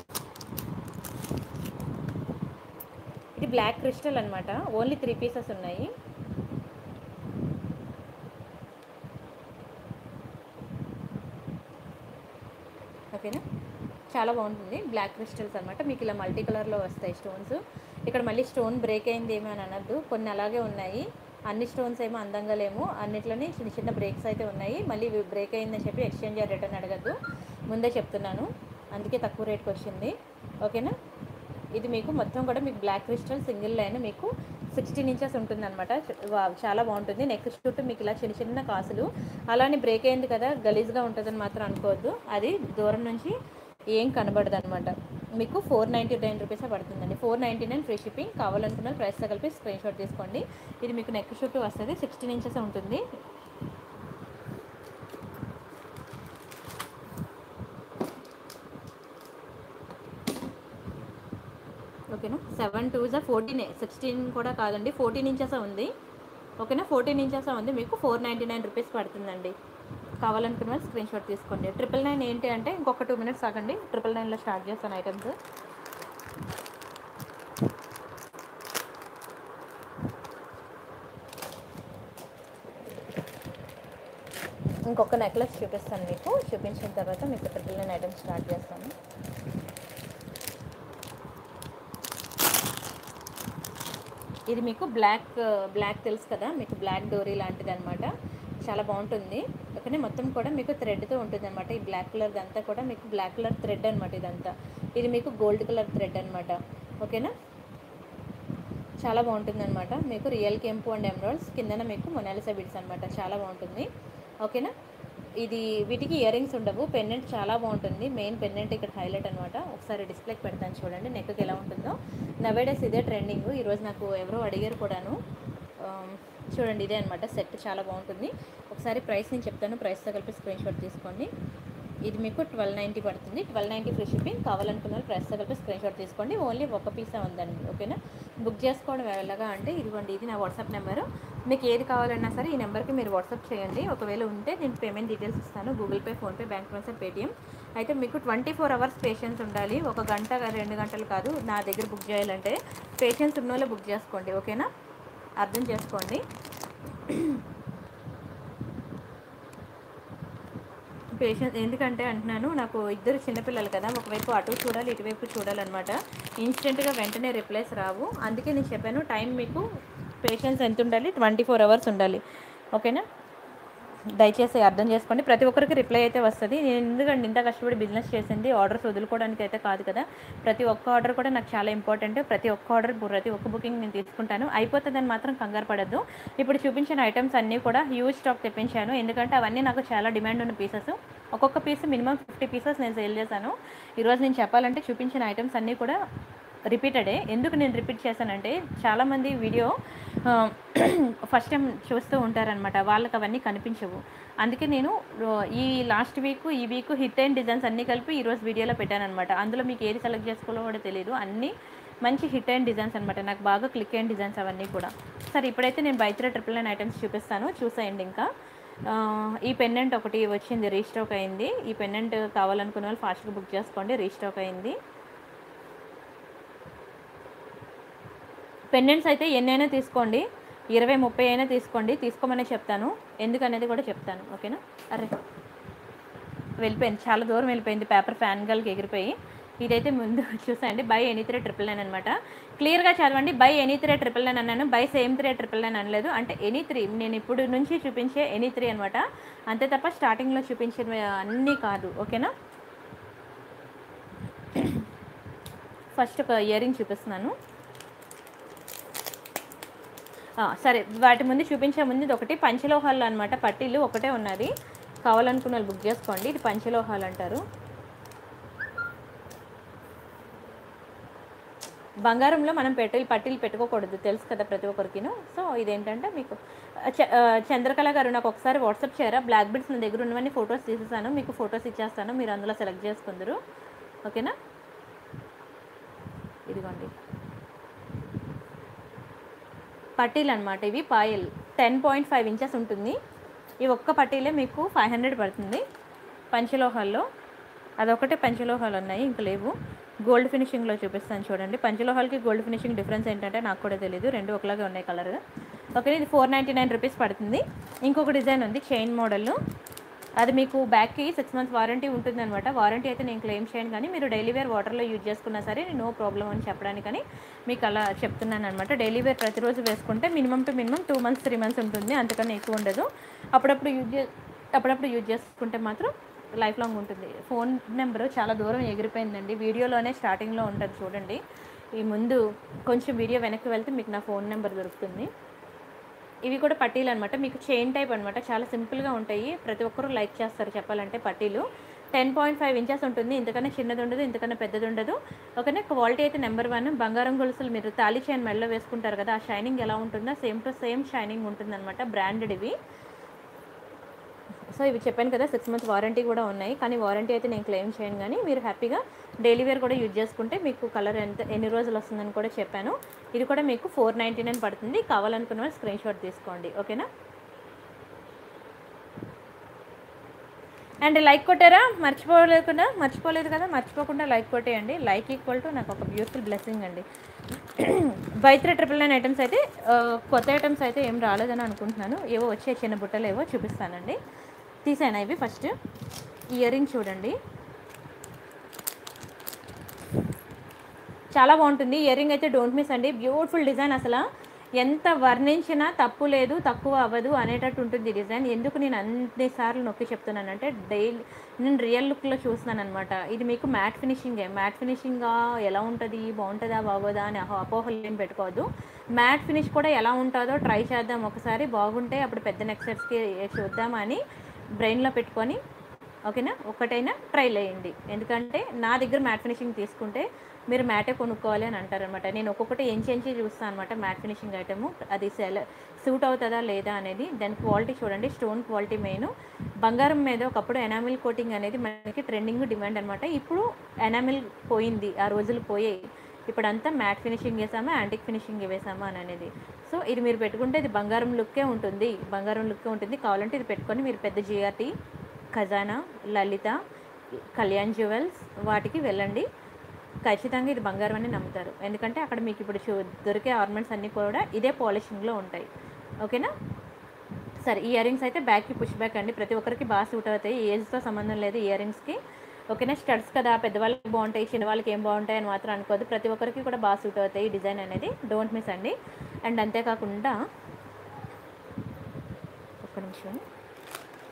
ఇది బ్లాక్ క్రిస్టల్ అనమాట ఓన్లీ త్రీ పీసెస్ ఉన్నాయి ఓకేనా చాలా బాగుంటుంది బ్లాక్ క్రిస్టల్స్ అనమాట మీకు ఇలా మల్టీ కలర్లో వస్తాయి స్టోన్స్ ఇక్కడ మళ్ళీ స్టోన్ బ్రేక్ అయింది ఏమీ అని అనద్దు కొన్ని అలాగే ఉన్నాయి అన్ని స్టోన్స్ ఏమో అందంగా లేము అన్నిట్లోనే చిన్న చిన్న బ్రేక్స్ అయితే ఉన్నాయి మళ్ళీ బ్రేక్ అయిందని చెప్పి ఎక్స్చేంజ్ ఆర్ రిటర్న్ అడగద్దు ముందే చెప్తున్నాను అందుకే తక్కువ రేట్కి వచ్చింది ఓకేనా ఇది మీకు మొత్తం కూడా మీకు బ్లాక్ క్రిస్టల్ సింగిల్ లైన్ మీకు సిక్స్టీన్ ఇంచెస్ ఉంటుందన్నమాట చ- వావ్, చాలా బాగుంటుంది నెక్ చుట్టూ మీకు ఇలా చిన్న చిన్న కాసులు అలానే బ్రేక్ అయింది కదా గలీజ్గా ఉంటుందని మాత్రం అనుకోవద్దు అది దూరం నుంచి ఏం కనబడదు అనమాట మీకు ఫోర్ నైంటీ నైన్ రూపీసే పడుతుందండి four ninety nine free shipping కావాలనుకున్న ప్రైస్తో కలిపి స్క్రీన్ షాట్ తీసుకోండి ఇది మీకు నెక్ చుట్టూ వస్తుంది సిక్స్టీన్ ఇంచెస్ ఉంటుంది ఓకేనా సెవెన్ టూ జా ఫోర్టీన్ సిక్స్టీన్ కూడా కాదండి ఫోర్టీన్ ఇంచెస్ ఉంది ఓకేనా ఫోర్టీన్ ఇంచెస్ ఉంది మీకు ఫోర్ నైంటీ నైన్ రూపీస్ పడుతుందండి కావాలనుకున్న వాళ్ళు స్క్రీన్ షాట్ తీసుకోండి ట్రిపుల్ నైన్ ఏంటి అంటే ఇంకొక టూ మినిట్స్ ఆగండి ట్రిపుల్ నైన్లో స్టార్ట్ చేస్తాను ఐటమ్స్ ఇంకొక నెక్లెస్ చూపిస్తాను మీకు చూపించిన తర్వాత మీకు ట్రిపుల్ నైన్ ఐటమ్స్ స్టార్ట్ చేస్తాను ఇది మీకు బ్లాక్ బ్లాక్ తెలుసు కదా మీకు బ్లాక్ డోరీ లాంటిది అనమాట చాలా బాగుంటుంది ఓకేనే మొత్తం కూడా మీకు థ్రెడ్తో ఉంటుంది అనమాట ఈ బ్లాక్ కలర్ అంతా కూడా మీకు బ్లాక్ కలర్ థ్రెడ్ అనమాట ఇదంతా ఇది మీకు గోల్డ్ కలర్ థ్రెడ్ అనమాట ఓకేనా చాలా బాగుంటుంది అనమాట మీకు రియల్ కెంపు అండ్ ఎమరాల్డ్స్ కిందన మీకు మొనాలిసా బిడ్స్ అనమాట చాలా బాగుంటుంది ఓకేనా ఇది వీటికి ఇయర్ రింగ్స్ ఉండవు పెన్నెంట్ చాలా బాగుంటుంది మెయిన్ పెన్నెంట్ ఇక్కడ హైలైట్ అనమాట ఒకసారి డిస్ప్లేకి పెడతాను చూడండి నెక్కి ఎలా ఉంటుందో నవేడేస్ ఇదే ట్రెండింగ్ ఈరోజు నాకు ఎవరో అడిగారు కూడాను ఆమ్, చూడండి ఇదే అనమాట సెట్ చాలా బాగుంటుంది ఒకసారి ప్రైస్ నేను చెప్తాను ప్రైస్తో కలిపి స్క్రీన్ షాట్ తీసుకోండి ఇది మీకు ట్వెల్వ్ నైంటీ పడుతుంది ట్వెల్వ్ నైంటీ ఫ్రీ షిప్పింగ్ కావాలనుకున్న వాళ్ళు ప్రైస్తో కలిపి స్క్రీన్ షాట్ తీసుకోండి ఓన్లీ ఒక పీసే ఉందండి ఓకేనా బుక్ చేసుకోవడం ఎలాగా అంటే ఇదిగోండి ఇది నా వాట్సాప్ నెంబరు మీకు ఏది కావాలన్నా సరే ఈ నెంబర్కి మీరు వాట్సాప్ చేయండి ఒకవేళ ఉంటే నేను పేమెంట్ డీటెయిల్స్ ఇస్తాను Google Pay PhonePe bank transfer Paytm అయితే మీకు ట్వంటీ ఫోర్ అవర్స్ పేషెన్స్ ఉండాలి ఒక గంట రెండు గంటలు కాదు నా దగ్గర బుక్ చేయాలంటే పేషెన్స్ ఉన్న వాళ్ళే బుక్ చేసుకోండి ఓకేనా అర్థం చేసుకోండి పేషెంట్ ఎందుకంటే అంటున్నాను నాకు ఇద్దరు చిన్నపిల్లలు కదా ఒకవైపు అటు చూడాలి ఇటువైపు చూడాలన్నమాట ఇన్స్టెంట్గా వెంటనే రిప్లైస్ రావు అందుకే నేను చెప్పాను టైం మీకు పేషెన్స్ ఎంత ఉండాలి ట్వంటీ ఫోర్ అవర్స్ ఉండాలి ఓకేనా దయచేసి అర్థం చేసుకోండి ప్రతి ఒక్కరికి రిప్లై అయితే వస్తుంది నేను ఎందుకంటే ఇంత కష్టపడి బిజినెస్ చేసింది ఆర్డర్స్ వదులుకోవడానికి అయితే కాదు కదా ప్రతి ఒక్క ఆర్డర్ కూడా నాకు చాలా ఇంపార్టెంట్ ప్రతి ఒక్క ఆర్డర్ ప్రతి ఒక్క బుకింగ్ నేను తీసుకుంటాను అయిపోతుందని మాత్రం కంగారు పడద్దు ఇప్పుడు చూపించిన ఐటమ్స్ అన్నీ కూడా హ్యూజ్ స్టాక్ తెప్పించాను ఎందుకంటే అవన్నీ నాకు చాలా డిమాండ్ ఉన్న పీసెస్ ఒక్కొక్క పీస్ మినిమం ఫిఫ్టీ పీసెస్ నేను సేల్ చేశాను ఈరోజు నేను చెప్పాలంటే చూపించిన ఐటమ్స్ అన్నీ కూడా రిపీటెడే ఎందుకు నేను రిపీట్ చేశానంటే చాలామంది వీడియో ఫస్ట్ టైం చూస్తూ ఉంటారనమాట వాళ్ళకి అవన్నీ కనిపించవు అందుకే నేను ఆ, ఈ లాస్ట్ వీక్ ఈ వీక్ హిట్ అయిన డిజైన్స్ అన్నీ కలిపి ఈరోజు వీడియోలో పెట్టాను అనమాట అందులో మీకు ఏది సెలెక్ట్ చేసుకోవాలో కూడా తెలియదు అన్నీ మంచి హిట్ అయిన డిజైన్స్ అనమాట నాకు బాగా క్లిక్ అయిన డిజైన్స్ అవన్నీ కూడా సరే ఇప్పుడైతే నేను బైత్ర ట్రిపుల్ నైన్ ఐటమ్స్ చూపిస్తాను చూసేయండి ఇంకా ఆ, ఈ పెండెంట్ ఒకటి వచ్చింది రీస్టాక్ అయింది ఈ పెండెంట్ కావాలనుకున్న వాళ్ళు ఫాస్ట్గా బుక్ చేసుకోండి రీస్టాక్ అయింది పెండెంట్స్ అయితే ఎన్నైనా తీసుకోండి ఇరవై ముప్పై అయినా తీసుకోండి తీసుకోమనే చెప్తాను ఎందుకనేది కూడా చెప్తాను ఓకేనా అరే వెళ్ళిపోయింది చాలా దూరం వెళ్ళిపోయింది పేపర్ ఫ్యాన్ గల్కి ఎగిరిపోయి ఇదైతే ముందు చూసండి buy any three triple nine అనమాట క్లియర్గా చదవండి buy any three triple nine అన్నాను buy same three triple nine అనలేదు అంటే ఎనీ త్రీ నేను ఇప్పుడు నుంచి చూపించే ఎనీ త్రీ అనమాట అంతే తప్ప స్టార్టింగ్లో చూపించిన అన్నీ కాదు ఓకేనా ఫస్ట్ ఒక ఇయర్ రింగ్ చూపిస్తున్నాను ఆ, సరే వాటి ముందు చూపించే ముందు ఇది ఒకటి పంచలోహాలు అనమాట పట్టీలు ఒకటే ఉన్నది కావాలనుకున్న వాళ్ళు బుక్ చేసుకోండి ఇది పంచలోహాలు అంటారు బంగారంలో మనం పెట్టెలు పట్టీలు పెట్టుకోకూడదు తెలుసు కదా ప్రతి ఒక్కరికిను సో ఇదేంటంటే మీకు ఆ, చ- ఆ, చంద్రకళ గారు నాకు ఒకసారి వాట్సాప్ చేయరా బ్లాక్ బిడ్స్ నా దగ్గర ఉన్నవన్నీ ఫొటోస్ తీసేసాను మీకు ఫొటోస్ ఇచ్చేస్తాను మీరు అందులో సెలెక్ట్ చేసుకుందరు ఓకేనా ఇదిగోండి పట్టీలు అనమాట ఇవి payal ten point five inches ఉంటుంది ఈ ఒక్క పట్టీలే మీకు ఫైవ్ హండ్రెడ్ పడుతుంది పంచలోహాల్లో అదొకటే పంచలోహాలు ఉన్నాయి ఇంక లేవు గోల్డ్ ఫినిషింగ్లో చూపిస్తాను చూడండి పంచలోహాలకి గోల్డ్ ఫినిషింగ్ డిఫరెన్స్ ఏంటంటే నాకు కూడా తెలియదు రెండు ఒకలాగే ఉన్నాయి కలర్ ఓకే ఇది ఫోర్ నైంటీ నైన్ రూపీస్ పడుతుంది ఇంకొక డిజైన్ ఉంది చైన్ మోడల్ అది మీకు బ్యాక్కి సిక్స్ మంత్స్ వారంటీ ఉంటుందన్నమాట వారంటీ అయితే నేను క్లెయిమ్ చేయను కానీ మీరు డైలీ వేర్ వాటర్లో యూజ్ చేసుకున్నా సరే నో ప్రాబ్లం అని చెప్పడానికని మీకు అలా చెప్తున్నాను అనమాట డైలీ వేర్ ప్రతిరోజు వేసుకుంటే minimum to minimum two months three months ఉంటుంది అంతకన్నా ఎక్కువ ఉండదు అప్పుడప్పుడు యూజ్ చే అప్పుడప్పుడు యూజ్ చేసుకుంటే మాత్రం లైఫ్ లాంగ్ ఉంటుంది ఫోన్ నెంబరు చాలా దూరం ఎగిరిపోయిందండి వీడియోలోనే స్టార్టింగ్లో ఉంటుంది చూడండి ఈ ముందు కొంచెం వీడియో వెనక్కి వెళ్తే మీకు నా ఫోన్ నెంబర్ దొరుకుతుంది ఇవి కూడా పట్టీలు అనమాట మీకు చైన్ టైప్ అనమాట చాలా సింపుల్గా ఉంటాయి ప్రతి ఒక్కరూ లైక్ చేస్తారు చెప్పాలంటే పట్టీలు టెన్ పాయింట్ ఫైవ్ ఇంచెస్ ఉంటుంది ఇంతకన్నా చిన్నది ఉండదు ఇంతకన్నా పెద్దది ఉండదు ఓకేనా క్వాలిటీ అయితే నెంబర్ వన్ బంగారం గొలుసులు మీరు తాళి చైన్ మెడలో వేసుకుంటారు కదా ఆ షైనింగ్ ఎలా ఉంటుందో సేమ్ టు సేమ్ షైనింగ్ ఉంటుందన్నమాట బ్రాండెడ్ ఇవి సో ఇవి చెప్పాను కదా సిక్స్ మంత్స్ వారంటీ కూడా ఉన్నాయి కానీ వారంటీ అయితే నేను క్లెయిమ్ చేయను కానీ మీరు హ్యాపీగా డైలీ వేర్ కూడా యూజ్ చేసుకుంటే మీకు కలర్ ఎంత ఎన్ని రోజులు వస్తుందని కూడా చెప్పాను ఇది కూడా మీకు ఫోర్ నైంటీ నైన్ పడుతుంది కావాలనుకున్న వాళ్ళు స్క్రీన్ షాట్ తీసుకోండి ఓకేనా అండ్ లైక్ కొట్టారా మర్చిపోలేదు కదా మర్చిపోలేదు కదా మర్చిపోకుండా లైక్ కొట్టేయండి లైక్ ఈక్వల్ టు నాకు ఒక బ్యూటిఫుల్ బ్లెస్సింగ్ అండి బైత్ర ట్రిపుల్ నైన్ ఐటమ్స్ అయితే ఆ, కొత్త ఐటమ్స్ అయితే ఏం రాలేదని అనుకుంటున్నాను ఏవో వచ్చే చిన్న బుట్టలు ఏవో చూపిస్తానండి తీసాను ఇవి ఫస్ట్ ఇయర్ రింగ్ చూడండి చాలా బాగుంటుంది ఇయర్ రింగ్ అయితే డోంట్ మిస్ అండి బ్యూటిఫుల్ డిజైన్ అసలు ఎంత వర్ణించినా తప్పు లేదు తక్కువ అవ్వదు అనేటట్టు ఉంటుంది ఈ డిజైన్ ఎందుకు నేను అన్నిసార్లు నొక్కి చెప్తున్నానంటే డైలీ నేను రియల్ లుక్లో చూస్తున్నాను అనమాట ఇది మీకు మ్యాట్ ఫినిషింగే మ్యాట్ ఫినిషింగ్గా ఎలా ఉంటుంది బాగుంటుందా బాగోదా అని అహో అపోహలు ఏం పెట్టుకోవద్దు మ్యాట్ ఫినిష్ కూడా ఎలా ఉంటుందో ట్రై చేద్దాం ఒకసారి బాగుంటే అప్పుడు పెద్ద నెక్సెట్స్కి చూద్దామని బ్రెయిన్లో పెట్టుకొని ఓకేనా ఒక్కటైనా ట్రై చేయండి ఎందుకంటే నా దగ్గర మ్యాట్ ఫినిషింగ్ తీసుకుంటే మీరు మ్యాటే కొనుక్కోవాలి అని అంటారనమాట నేను ఒక్కొక్కటి ఎంచి ఎంచి చూస్తాను అనమాట మ్యాట్ ఫినిషింగ్ ఐటమ్ అది సెల్ సూట్ అవుతుందా లేదా అనేది దాని క్వాలిటీ చూడండి స్టోన్ క్వాలిటీ మెయిన్ బంగారం మీద ఒకప్పుడు ఎనామిల్ కోటింగ్ అనేది మనకి ట్రెండింగ్ డిమాండ్ అనమాట ఇప్పుడు ఎనామిల్ పోయింది ఆ రోజులు పోయాయి ఇప్పుడంతా మ్యాట్ ఫినిషింగ్ వేసామా యాంటిక్ ఫినిషింగ్ వేసామా అని అనేది సో ఇది మీరు పెట్టుకుంటే ఇది బంగారం లుక్కే ఉంటుంది బంగారం లుక్కే ఉంటుంది కావాలంటే ఇది పెట్టుకొని మీరు పెద్ద జిఆర్టీ ఖజానా లలిత కళ్యాణ్ జ్యువెల్స్ వాటికి వెళ్ళండి ఖచ్చితంగా ఇది బంగారం అని నమ్ముతారు ఎందుకంటే అక్కడ మీకు ఇప్పుడు చూ దొరికే ఆర్నమెంట్స్ అన్నీ కూడా ఇదే పాలిషింగ్లో ఉంటాయి ఓకేనా సరే ఇయర్ రింగ్స్ అయితే బ్యాక్కి పుష్ బ్యాక్ అండి ప్రతి ఒక్కరికి బాగా సూట్ అవుతాయి ఏజ్తో సంబంధం లేదు ఇయర్ రింగ్స్కి ఓకేనా స్టడ్స్ కదా పెద్దవాళ్ళకి బాగుంటాయి చిన్న వాళ్ళకి ఏం బాగుంటాయి అని మాత్రం అనుకోవద్దు ప్రతి ఒక్కరికి కూడా బాగా సూట్ అవుతాయి ఈ డిజైన్ అనేది డోంట్ మిస్ అండి అండ్ అంతేకాకుండా ఒక్క నిమిషం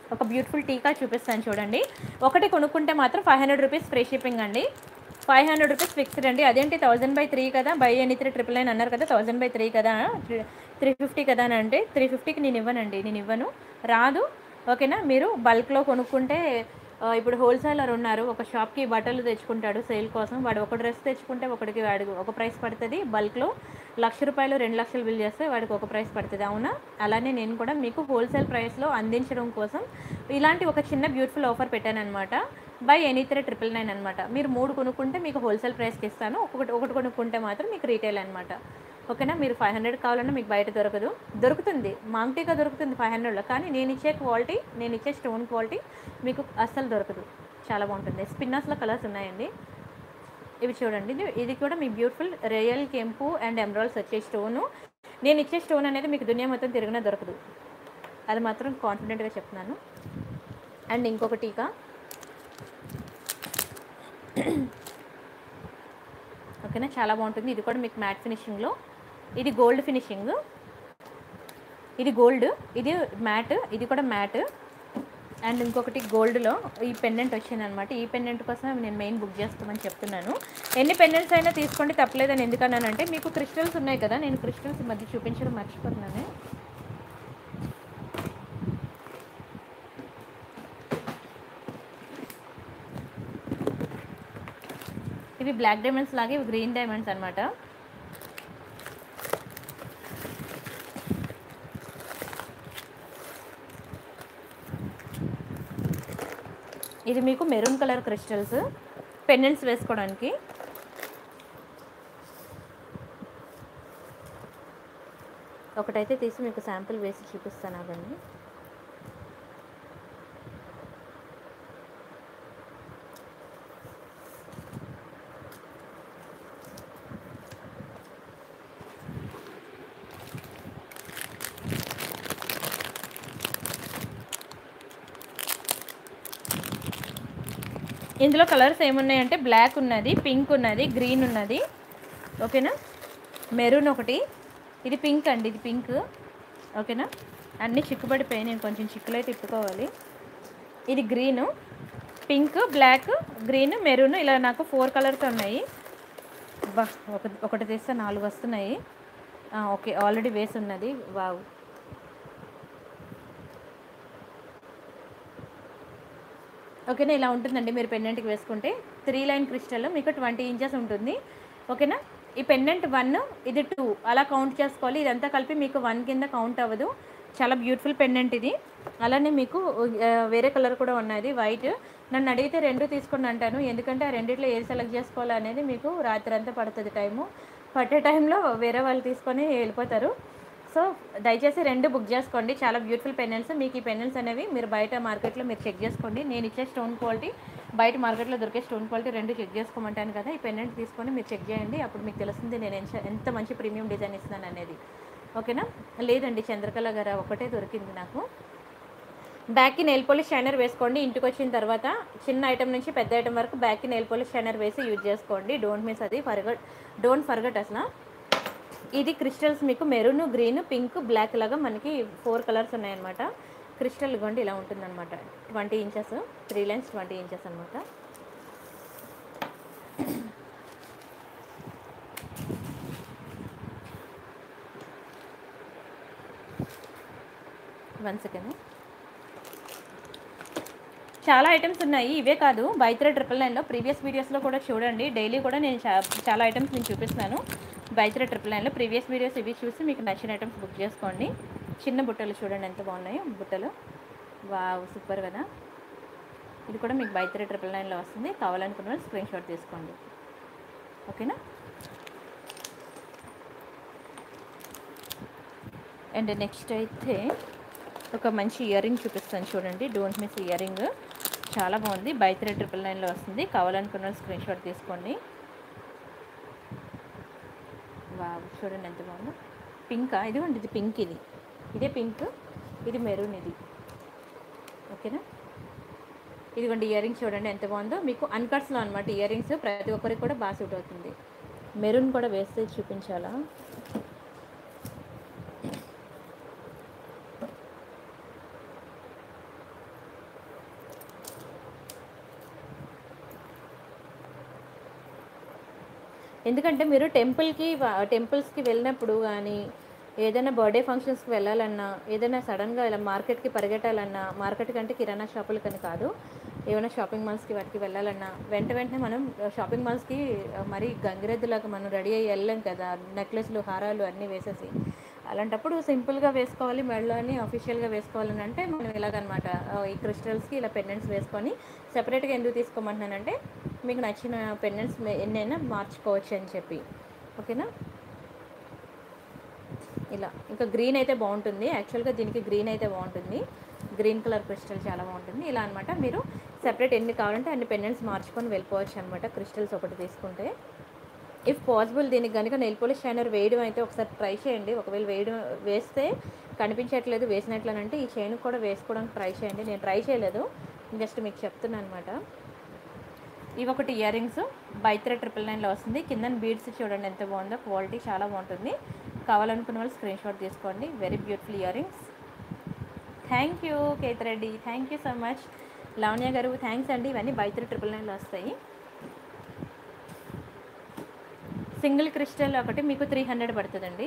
ఒక బ్యూటిఫుల్ టీకా చూపిస్తాను చూడండి ఒకటి కొనుక్కుంటే మాత్రం five hundred rupees free shipping అండి ఫైవ్ హండ్రెడ్ రూపీస్ ఫిక్స్డ్ అండి అదేంటి థౌజండ్ బై త్రీ కదా buy any three triple nine అన్నారు కదా థౌజండ్ బై త్రీ కదా త్రీ ఫిఫ్టీ కదా అని అంటే త్రీ ఫిఫ్టీకి నేను ఇవ్వనండి నేను ఇవ్వను రాదు ఓకేనా మీరు బల్క్లో కొనుక్కుంటే ఆ, ఇప్పుడు హోల్సేలర్ ఉన్నారు ఒక షాప్కి బట్టలు తెచ్చుకుంటాడు సేల్ కోసం వాడు ఒక డ్రెస్ తెచ్చుకుంటే ఒకటికి వాడికి ఒక ప్రైస్ పడుతుంది బల్క్లో లక్ష రూపాయలు రెండు లక్షలు బిల్ చేస్తే వాడికి ఒక ప్రైస్ పడుతుంది అవునా అలానే నేను కూడా మీకు హోల్సేల్ ప్రైస్లో అందించడం కోసం ఇలాంటి ఒక చిన్న బ్యూటిఫుల్ ఆఫర్ పెట్టాను అనమాట buy any three triple nine అనమాట మీరు మూడు కొనుక్కుంటే మీకు హోల్సేల్ ప్రైస్కి ఇస్తాను ఒకటి ఒకటి కొనుక్కుంటే మాత్రం మీకు రీటైల్ అనమాట ఓకేనా మీరు ఫైవ్ హండ్రెడ్ కావాలన్నా మీకు బయట దొరకదు దొరుకుతుంది మాంగ్టీగా దొరుకుతుంది ఫైవ్ హండ్రెడ్లో కానీ నేను ఇచ్చే క్వాలిటీ నేను ఇచ్చే స్టోన్ క్వాలిటీ మీకు అస్సలు దొరకదు చాలా బాగుంటుంది స్పిన్నర్స్లో కలర్స్ ఉన్నాయండి ఇవి చూడండి ఇది ఇది కూడా మీ బ్యూటిఫుల్ రియల్ కెంపు అండ్ ఎమరాల్స్ వచ్చే స్టోను నేను ఇచ్చే స్టోన్ అనేది మీకు దునియా మొత్తం తిరిగినా దొరకదు అది మాత్రం కాన్ఫిడెంట్గా చెప్తున్నాను అండ్ ఇంకొక టీకా ఓకేనా చాలా బాగుంటుంది ఇది కూడా మీకు మ్యాట్ ఫినిషింగ్లో ఇది గోల్డ్ ఫినిషింగ్ ఇది గోల్డ్ ఇది మ్యాట్ ఇది కూడా మ్యాట్ అండ్ ఇంకొకటి గోల్డ్లో ఈ పెండెంట్ వచ్చింది అనమాట ఈ పెండెంట్ కోసం నేను మెయిన్ బుక్ చేసుకోమని చెప్తున్నాను ఎన్ని పెండెంట్స్ అయినా తీసుకోండి తప్పలేదని ఎందుకన్నానంటే మీకు క్రిస్టల్స్ ఉన్నాయి కదా నేను క్రిస్టల్స్ ఈ మధ్య చూపించడం మర్చిపోతున్నాను ఇవి బ్లాక్ డైమండ్స్ లాగే ఇవి గ్రీన్ డైమండ్స్ అనమాట ఇది మీకు మెరూన్ కలర్ క్రిస్టల్స్ పెండెంట్స్ వేసుకోవడానికి ఒకటైతే తీసి మీకు శాంపిల్ వేసి చూపిస్తాను అదండి ఇందులో కలర్స్ ఏమున్నాయంటే బ్లాక్ ఉన్నది పింక్ ఉన్నది గ్రీన్ ఉన్నది ఓకేనా మెరూన్ ఒకటి ఇది పింక్ అండి ఇది పింక్ ఓకేనా అన్నీ చిక్కుపడిపోయాయి నేను కొంచెం చిక్కులైతే తిప్పుకోవాలి ఇది green pink black green maroon ఇలా నాకు ఫోర్ కలర్స్ ఉన్నాయి బా ఒక ఒకటి తీస్తే నాలుగు వస్తున్నాయి ఆ, ఓకే ఆల్రెడీ వేసి ఉన్నది వావ్ ఓకేనా ఇలా ఉంటుందండి మీరు పెండెంట్కి వేసుకుంటే త్రీ లైన్ క్రిస్టల్ మీకు ట్వంటీ ఇంచెస్ ఉంటుంది ఓకేనా ఈ పెండెంట్ వన్ ఇది టూ అలా కౌంట్ చేసుకోవాలి ఇదంతా కలిపి మీకు వన్ కింద కౌంట్ అవ్వదు చాలా బ్యూటిఫుల్ పెండెంట్ ఇది అలానే మీకు ఆ, వేరే కలర్ కూడా ఉన్నది వైట్ నన్ను అడిగితే రెండు తీసుకుని అంటాను ఎందుకంటే ఆ రెండిట్లో ఏది సెలెక్ట్ చేసుకోవాలి అనేది మీకు రాత్రి అంతా పడుతుంది టైము పట్టే టైంలో వేరే వాళ్ళు తీసుకొని వెళ్ళిపోతారు సో దయచేసి రెండు బుక్ చేసుకోండి చాలా బ్యూటిఫుల్ పెన్నెల్స్ మీకు ఈ పెన్నెల్స్ అనేవి మీరు బయట మార్కెట్లో మీరు చెక్ చేసుకోండి నేను ఇచ్చే స్టోన్ క్వాలిటీ బయట మార్కెట్లో దొరికే స్టోన్ క్వాలిటీ రెండు చెక్ చేసుకోమంటాను కదా ఈ పెన్నెంట్ తీసుకొని మీరు చెక్ చేయండి అప్పుడు మీకు తెలుస్తుంది నేను ఎంత- ఎంత మంచి ప్రీమియం డిజైన్ ఇస్తున్నాను అనేది ఓకేనా లేదండి చంద్రకళ గారు ఒకటే దొరికింది నాకు బ్యాక్కి నెయిల్ పాలిష్ షైనర్ వేసుకోండి ఇంటికి వచ్చిన తర్వాత చిన్న ఐటమ్ నుంచి పెద్ద ఐటమ్ వరకు బ్యాక్కి నెయిల్ పాలిష్ షైనర్ వేసి యూజ్ చేసుకోండి డోంట్ మిస్ అది ఫర్గట్ డోంట్ ఫర్గట్ అసలు ఇది క్రిస్టల్స్ మీకు మెరూన్ గ్రీన్ పింక్ బ్లాక్ లాగా మనకి ఫోర్ కలర్స్ ఉన్నాయన్నమాట క్రిస్టల్ ఇవ్వండి ఇలా ఉంటుందన్నమాట twenty inches three lines twenty inches అనమాట వన్ సెకండ్ చాలా ఐటమ్స్ ఉన్నాయి ఇవే కాదు బైత్రే ట్రిపుల్ నైన్లో ప్రీవియస్ వీడియోస్లో కూడా చూడండి డైలీ కూడా నేను చా- చాలా ఐటమ్స్ నేను చూపిస్తున్నాను బైత్రే ట్రిపుల్ నైన్లో ప్రీవియస్ వీడియోస్ ఇవి చూసి మీకు నచ్చిన ఐటమ్స్ బుక్ చేసుకోండి చిన్న బుట్టలు చూడండి ఎంత బాగున్నాయో బుట్టలు వావ్ సూపర్ కదా ఇది కూడా మీకు బైత్రే ట్రిపుల్ నైన్లో వస్తుంది కావాలనుకున్న వాళ్ళు స్క్రీన్ షాట్ తీసుకోండి ఓకేనా అండ్ నెక్స్ట్ అయితే ఒక మంచి ఇయర్ రింగ్ చూపిస్తాను చూడండి డోంట్ మిస్ ఇయర్ రింగ్ చాలా బాగుంది బై త్రీ ట్రిపుల్ నైన్లో వస్తుంది కావాలనుకున్న స్క్రీన్ షాట్ తీసుకోండి వావ్ చూడండి ఎంత బాగుందో పింకా ఇదిగోండి ఇది పింక్ ఇది ఇదే పింక్ ఇది మెరూన్ ఇది ఓకేనా ఇదిగోండి ఇయర్ రింగ్స్ చూడండి ఎంత బాగుందో మీకు అన్కట్స్లో అనమాట ఇయర్ రింగ్స్ ప్రతి ఒక్కరికి కూడా బాగా సూట్ అవుతుంది మెరూన్ కూడా వేస్తే చూపించాలా ఎందుకంటే మీరు టెంపుల్కి టెంపుల్స్కి వెళ్ళినప్పుడు కానీ ఏదైనా బర్త్డే ఫంక్షన్స్కి వెళ్ళాలన్నా ఏదైనా సడన్గా ఇలా మార్కెట్కి పరిగెట్టాలన్నా మార్కెట్ కంటే కిరాణా షాపులకని కాదు ఏమైనా షాపింగ్ మాల్స్కి వాటికి వెళ్ళాలన్నా వెంట వెంటనే మనం షాపింగ్ మాల్స్కి మరి గంగిరెద్దులాగా మనం రెడీ అయ్యి వెళ్ళాం కదా నెక్లెస్లు హారాలు అన్నీ వేసేసి అలాంటప్పుడు సింపుల్గా వేసుకోవాలి మెడలో అని అఫీషియల్గా వేసుకోవాలని అంటే మనం ఇలాగనమాట ఈ క్రిస్టల్స్కి ఇలా పెండెంట్స్ వేసుకొని సెపరేట్గా ఎందుకు తీసుకోమంటున్నానంటే మీకు నచ్చిన పెండెంట్స్ ఎన్నైనా మార్చుకోవచ్చు అని చెప్పి ఓకేనా ఇలా ఇంకా గ్రీన్ అయితే బాగుంటుంది యాక్చువల్గా దీనికి గ్రీన్ అయితే బాగుంటుంది గ్రీన్ కలర్ క్రిస్టల్ చాలా బాగుంటుంది ఇలా అనమాట మీరు సెపరేట్ ఎన్ని కావాలంటే అన్ని పెండెంట్స్ మార్చుకొని వెళ్ళిపోవచ్చు అనమాట క్రిస్టల్స్ ఒకటి తీసుకుంటే ఇఫ్ పాసిబుల్ దీనికి కనుక నెయిల్ పోలిష్ షైనర్ వేయడం అయితే ఒకసారి ట్రై చేయండి ఒకవేళ వేయడం వేస్తే కనిపించట్లేదు వేసినట్లనంటే ఈ చైన్ కూడా వేసుకోవడానికి ట్రై చేయండి నేను ట్రై చేయలేదు జస్ట్ మీకు చెప్తున్నాను అనమాట ఇవి ఒకటి ఇయర్ రింగ్స్ బైత్రే ట్రిపుల్ నైన్లో వస్తుంది కింద బీడ్స్ చూడండి ఎంత బాగుందో క్వాలిటీ చాలా బాగుంటుంది కావాలనుకున్న వాళ్ళు స్క్రీన్ షాట్ తీసుకోండి very beautiful earrings thank you Kethireddy thank you so much Lavanya garu thanks అండి ఇవన్నీ బైత్రే ట్రిపుల్ నైన్లో వస్తాయి సింగిల్ క్రిస్టల్ ఒకటి మీకు త్రీ హండ్రెడ్ పడుతుందండి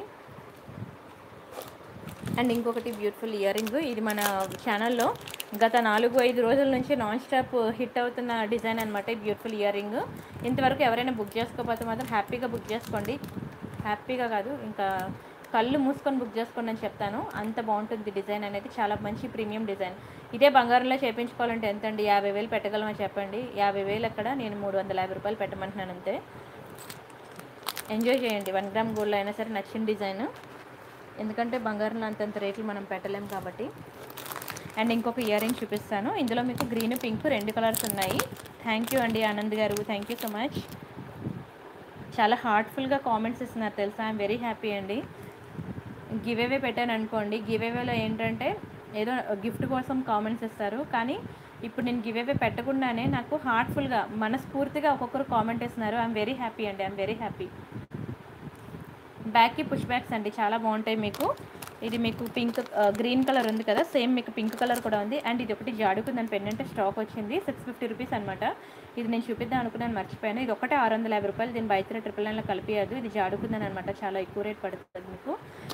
అండ్ ఇంకొకటి బ్యూటిఫుల్ ఇయర్ రింగ్ ఇది మన ఛానల్లో గత నాలుగు ఐదు రోజుల నుంచి నాన్ స్టాప్ హిట్ అవుతున్న డిజైన్ అనమాట ఈ బ్యూటిఫుల్ ఇయర్ రింగ్ ఇంతవరకు ఎవరైనా బుక్ చేసుకోకపోతే మాత్రం హ్యాపీగా బుక్ చేసుకోండి హ్యాపీగా కాదు ఇంకా కళ్ళు మూసుకొని బుక్ చేసుకోండి అని చెప్తాను అంత బాగుంటుంది డిజైన్ అనేది చాలా మంచి ప్రీమియం డిజైన్ ఇదే బంగారంలో చేయించుకోవాలంటే ఎంత అండి యాభై వేలు పెట్టగలమని చెప్పండి యాభై వేలు అక్కడ నేను మూడు వందల యాభై రూపాయలు పెట్టమంటున్నాను అంతే ఎంజాయ్ చేయండి వన్ గ్రామ్ గోల్డ్ అయినా సరే నచ్చిన డిజైన్ ఎందుకంటే బంగారంలో అంతంత రేట్లు మనం పెట్టలేం కాబట్టి అండ్ ఇంకొక ఇయర్ రింగ్ చూపిస్తాను ఇందులో మీకు గ్రీన్ పింక్ రెండు కలర్స్ ఉన్నాయి థ్యాంక్ యూ అండి ఆనంద్ గారు థ్యాంక్ యూ సో మచ్ చాలా హార్ట్ఫుల్గా కామెంట్స్ ఇస్తున్నారు తెలుసా ఐఎమ్ వెరీ హ్యాపీ అండి గివ్ అవే పెట్టాను అనుకోండి గివ్ అవేలో ఏంటంటే ఏదో గిఫ్ట్ కోసం కామెంట్స్ ఇస్తారు కానీ ఇప్పుడు నేను గివ్ అవే పెట్టకుండానే నాకు హార్ట్ఫుల్గా మనస్ఫూర్తిగా ఒక్కొక్కరు కామెంట్ ఇస్తున్నారు ఐఎమ్ వెరీ హ్యాపీ అండి ఐఎమ్ వెరీ హ్యాపీ బ్యాక్కి పుష్ బ్యాక్స్ అండి చాలా బాగుంటాయి మీకు ఇది మీకు పింక్ గ్రీన్ కలర్ ఉంది కదా సేమ్ మీకు పింక్ కలర్ కూడా ఉంది అండ్ ఇది ఒకటి జాడుకుందని పెండెంట్ స్టాక్ వచ్చింది సిక్స్ ఫిఫ్టీ రూపీస్ అనమాట ఇది నేను చూపిద్దాం అనుకున్నాను మర్చిపోయాను ఇది ఒకటే ఆరు వందల యాభై రూపాయలు దీని బయట ట్రిపుల్ నైన్లో కలిపియదు ఇది జాడుకుందని అనమాట చాలా ఎక్కువ రేట్ పడుతుంది మీకు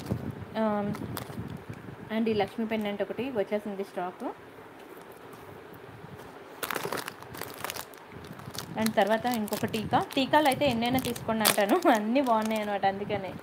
అండ్ ఈ లక్ష్మీ పెండెంట్ ఒకటి వచ్చేసింది స్టాక్ అండ్ తర్వాత ఇంకొక టీకా టీకాలు అయితే ఎన్నైనా తీసుకోండి అంటాను అన్నీ బాగున్నాయి అనమాట అందుకనే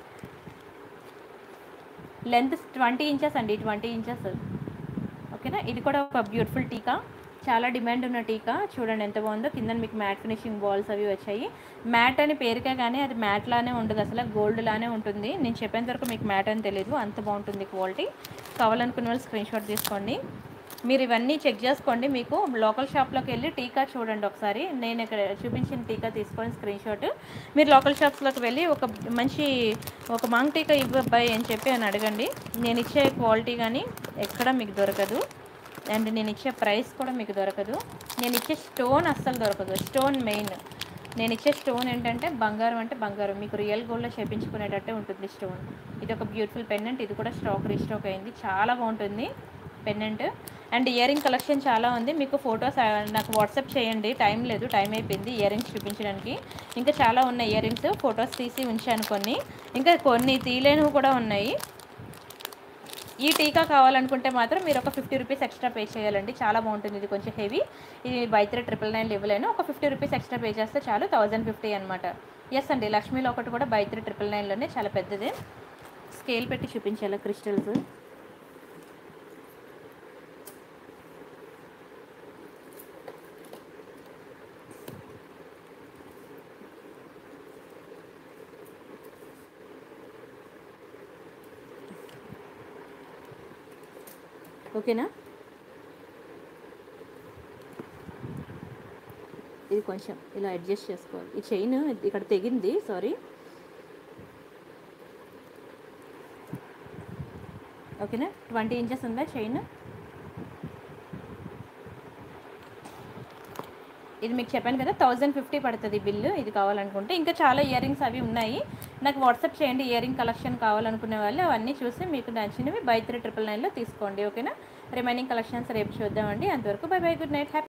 లెంత్ ట్వంటీ ఇంచెస్ అండి ట్వంటీ ఇంచెస్ ఓకేనా ఇది కూడా ఒక బ్యూటిఫుల్ టీకా చాలా డిమాండ్ ఉన్న టీకా చూడండి ఎంత బాగుందో కింద మీకు మ్యాట్ ఫినిషింగ్ బాల్స్ అవి వచ్చాయి మ్యాట్ అని పేరుకే కానీ అది మ్యాట్ లానే ఉండదు అసలు గోల్డ్ లానే ఉంటుంది నేను చెప్పేంత వరకు మీకు మ్యాట్ అని తెలియదు అంత బాగుంటుంది క్వాలిటీ కావాలనుకున్న వాళ్ళు స్క్రీన్ షాట్ తీసుకోండి మీరు ఇవన్నీ చెక్ చేసుకోండి మీకు లోకల్ షాప్లోకి వెళ్ళి టీకా చూడండి ఒకసారి నేను ఇక్కడ చూపించిన టీకా తీసుకొని స్క్రీన్ షాట్ మీరు లోకల్ షాప్స్లోకి వెళ్ళి ఒక మంచి ఒక మాంగ్ టీకా ఇవ్వబ్బాయి అని చెప్పి అని అడగండి నేను ఇచ్చే క్వాలిటీ కానీ ఎక్కడ మీకు దొరకదు అండ్ నేను ఇచ్చే ప్రైస్ కూడా మీకు దొరకదు నేను ఇచ్చే స్టోన్ అస్సలు దొరకదు స్టోన్ మెయిన్ నేను ఇచ్చే స్టోన్ ఏంటంటే బంగారం అంటే బంగారం మీకు రియల్ గోల్డ్లో చేపించుకునేటట్టే ఉంటుంది స్టోన్ ఇది ఒక బ్యూటిఫుల్ పెండెంట్ ఇది కూడా స్టాక్ రీస్టాక్ అయింది చాలా బాగుంటుంది pendant and earring collection చాలా ఉంది మీకు ఫొటోస్ నాకు వాట్సాప్ చేయండి టైం లేదు టైం అయిపోయింది ఇయర్ రింగ్స్ చూపించడానికి ఇంకా చాలా ఉన్నాయి ఇయర్ రింగ్స్ ఫొటోస్ తీసి ఉంచాను కొన్ని ఇంకా కొన్ని తీయలేనివి కూడా ఉన్నాయి ఈ టీకా కావాలనుకుంటే మాత్రం మీరు ఒక ఫిఫ్టీ రూపీస్ ఎక్స్ట్రా పే చేయాలండి చాలా బాగుంటుంది ఇది కొంచెం హెవీ ఇది బైత్రే ట్రిపుల్ నైన్ ఇవ్వలేను ఒక ఫిఫ్టీ రూపీస్ ఎక్స్ట్రా పే చేస్తే చాలు థౌజండ్ ఫిఫ్టీ అనమాట ఎస్ అండి లక్ష్మీలో ఒకటి కూడా బైత్రే ట్రిపుల్ నైన్లోనే చాలా పెద్దది స్కేల్ పెట్టి చూపించాలి క్రిస్టల్స్ ఓకేనా ఇది కొంచెం ఇలా అడ్జస్ట్ చేసుకోవాలి ఈ చైన్ ఇక్కడ తెగింది సారీ ఓకేనా ట్వంటీ ఇంచెస్ ఉందా చైన్ ఇది మీకు చెప్పాను కదా థౌజండ్ ఫిఫ్టీ పడుతుంది బిల్లు ఇది కావాలనుకుంటే ఇంకా చాలా ఇయర్ రింగ్స్ అవి ఉన్నాయి నాకు వాట్సాప్ చేయండి ఇయర్ రింగ్ కలెక్షన్ కావాలనుకునే వాళ్ళు అవన్నీ చూసి మీకు నచ్చినవి బై త్రీ ట్రిపుల్ నైన్లో తీసుకోండి ఓకేనా రిమైనింగ్ కలెక్షన్స్ రేపు చూద్దామండి అంతవరకు bye bye good night happy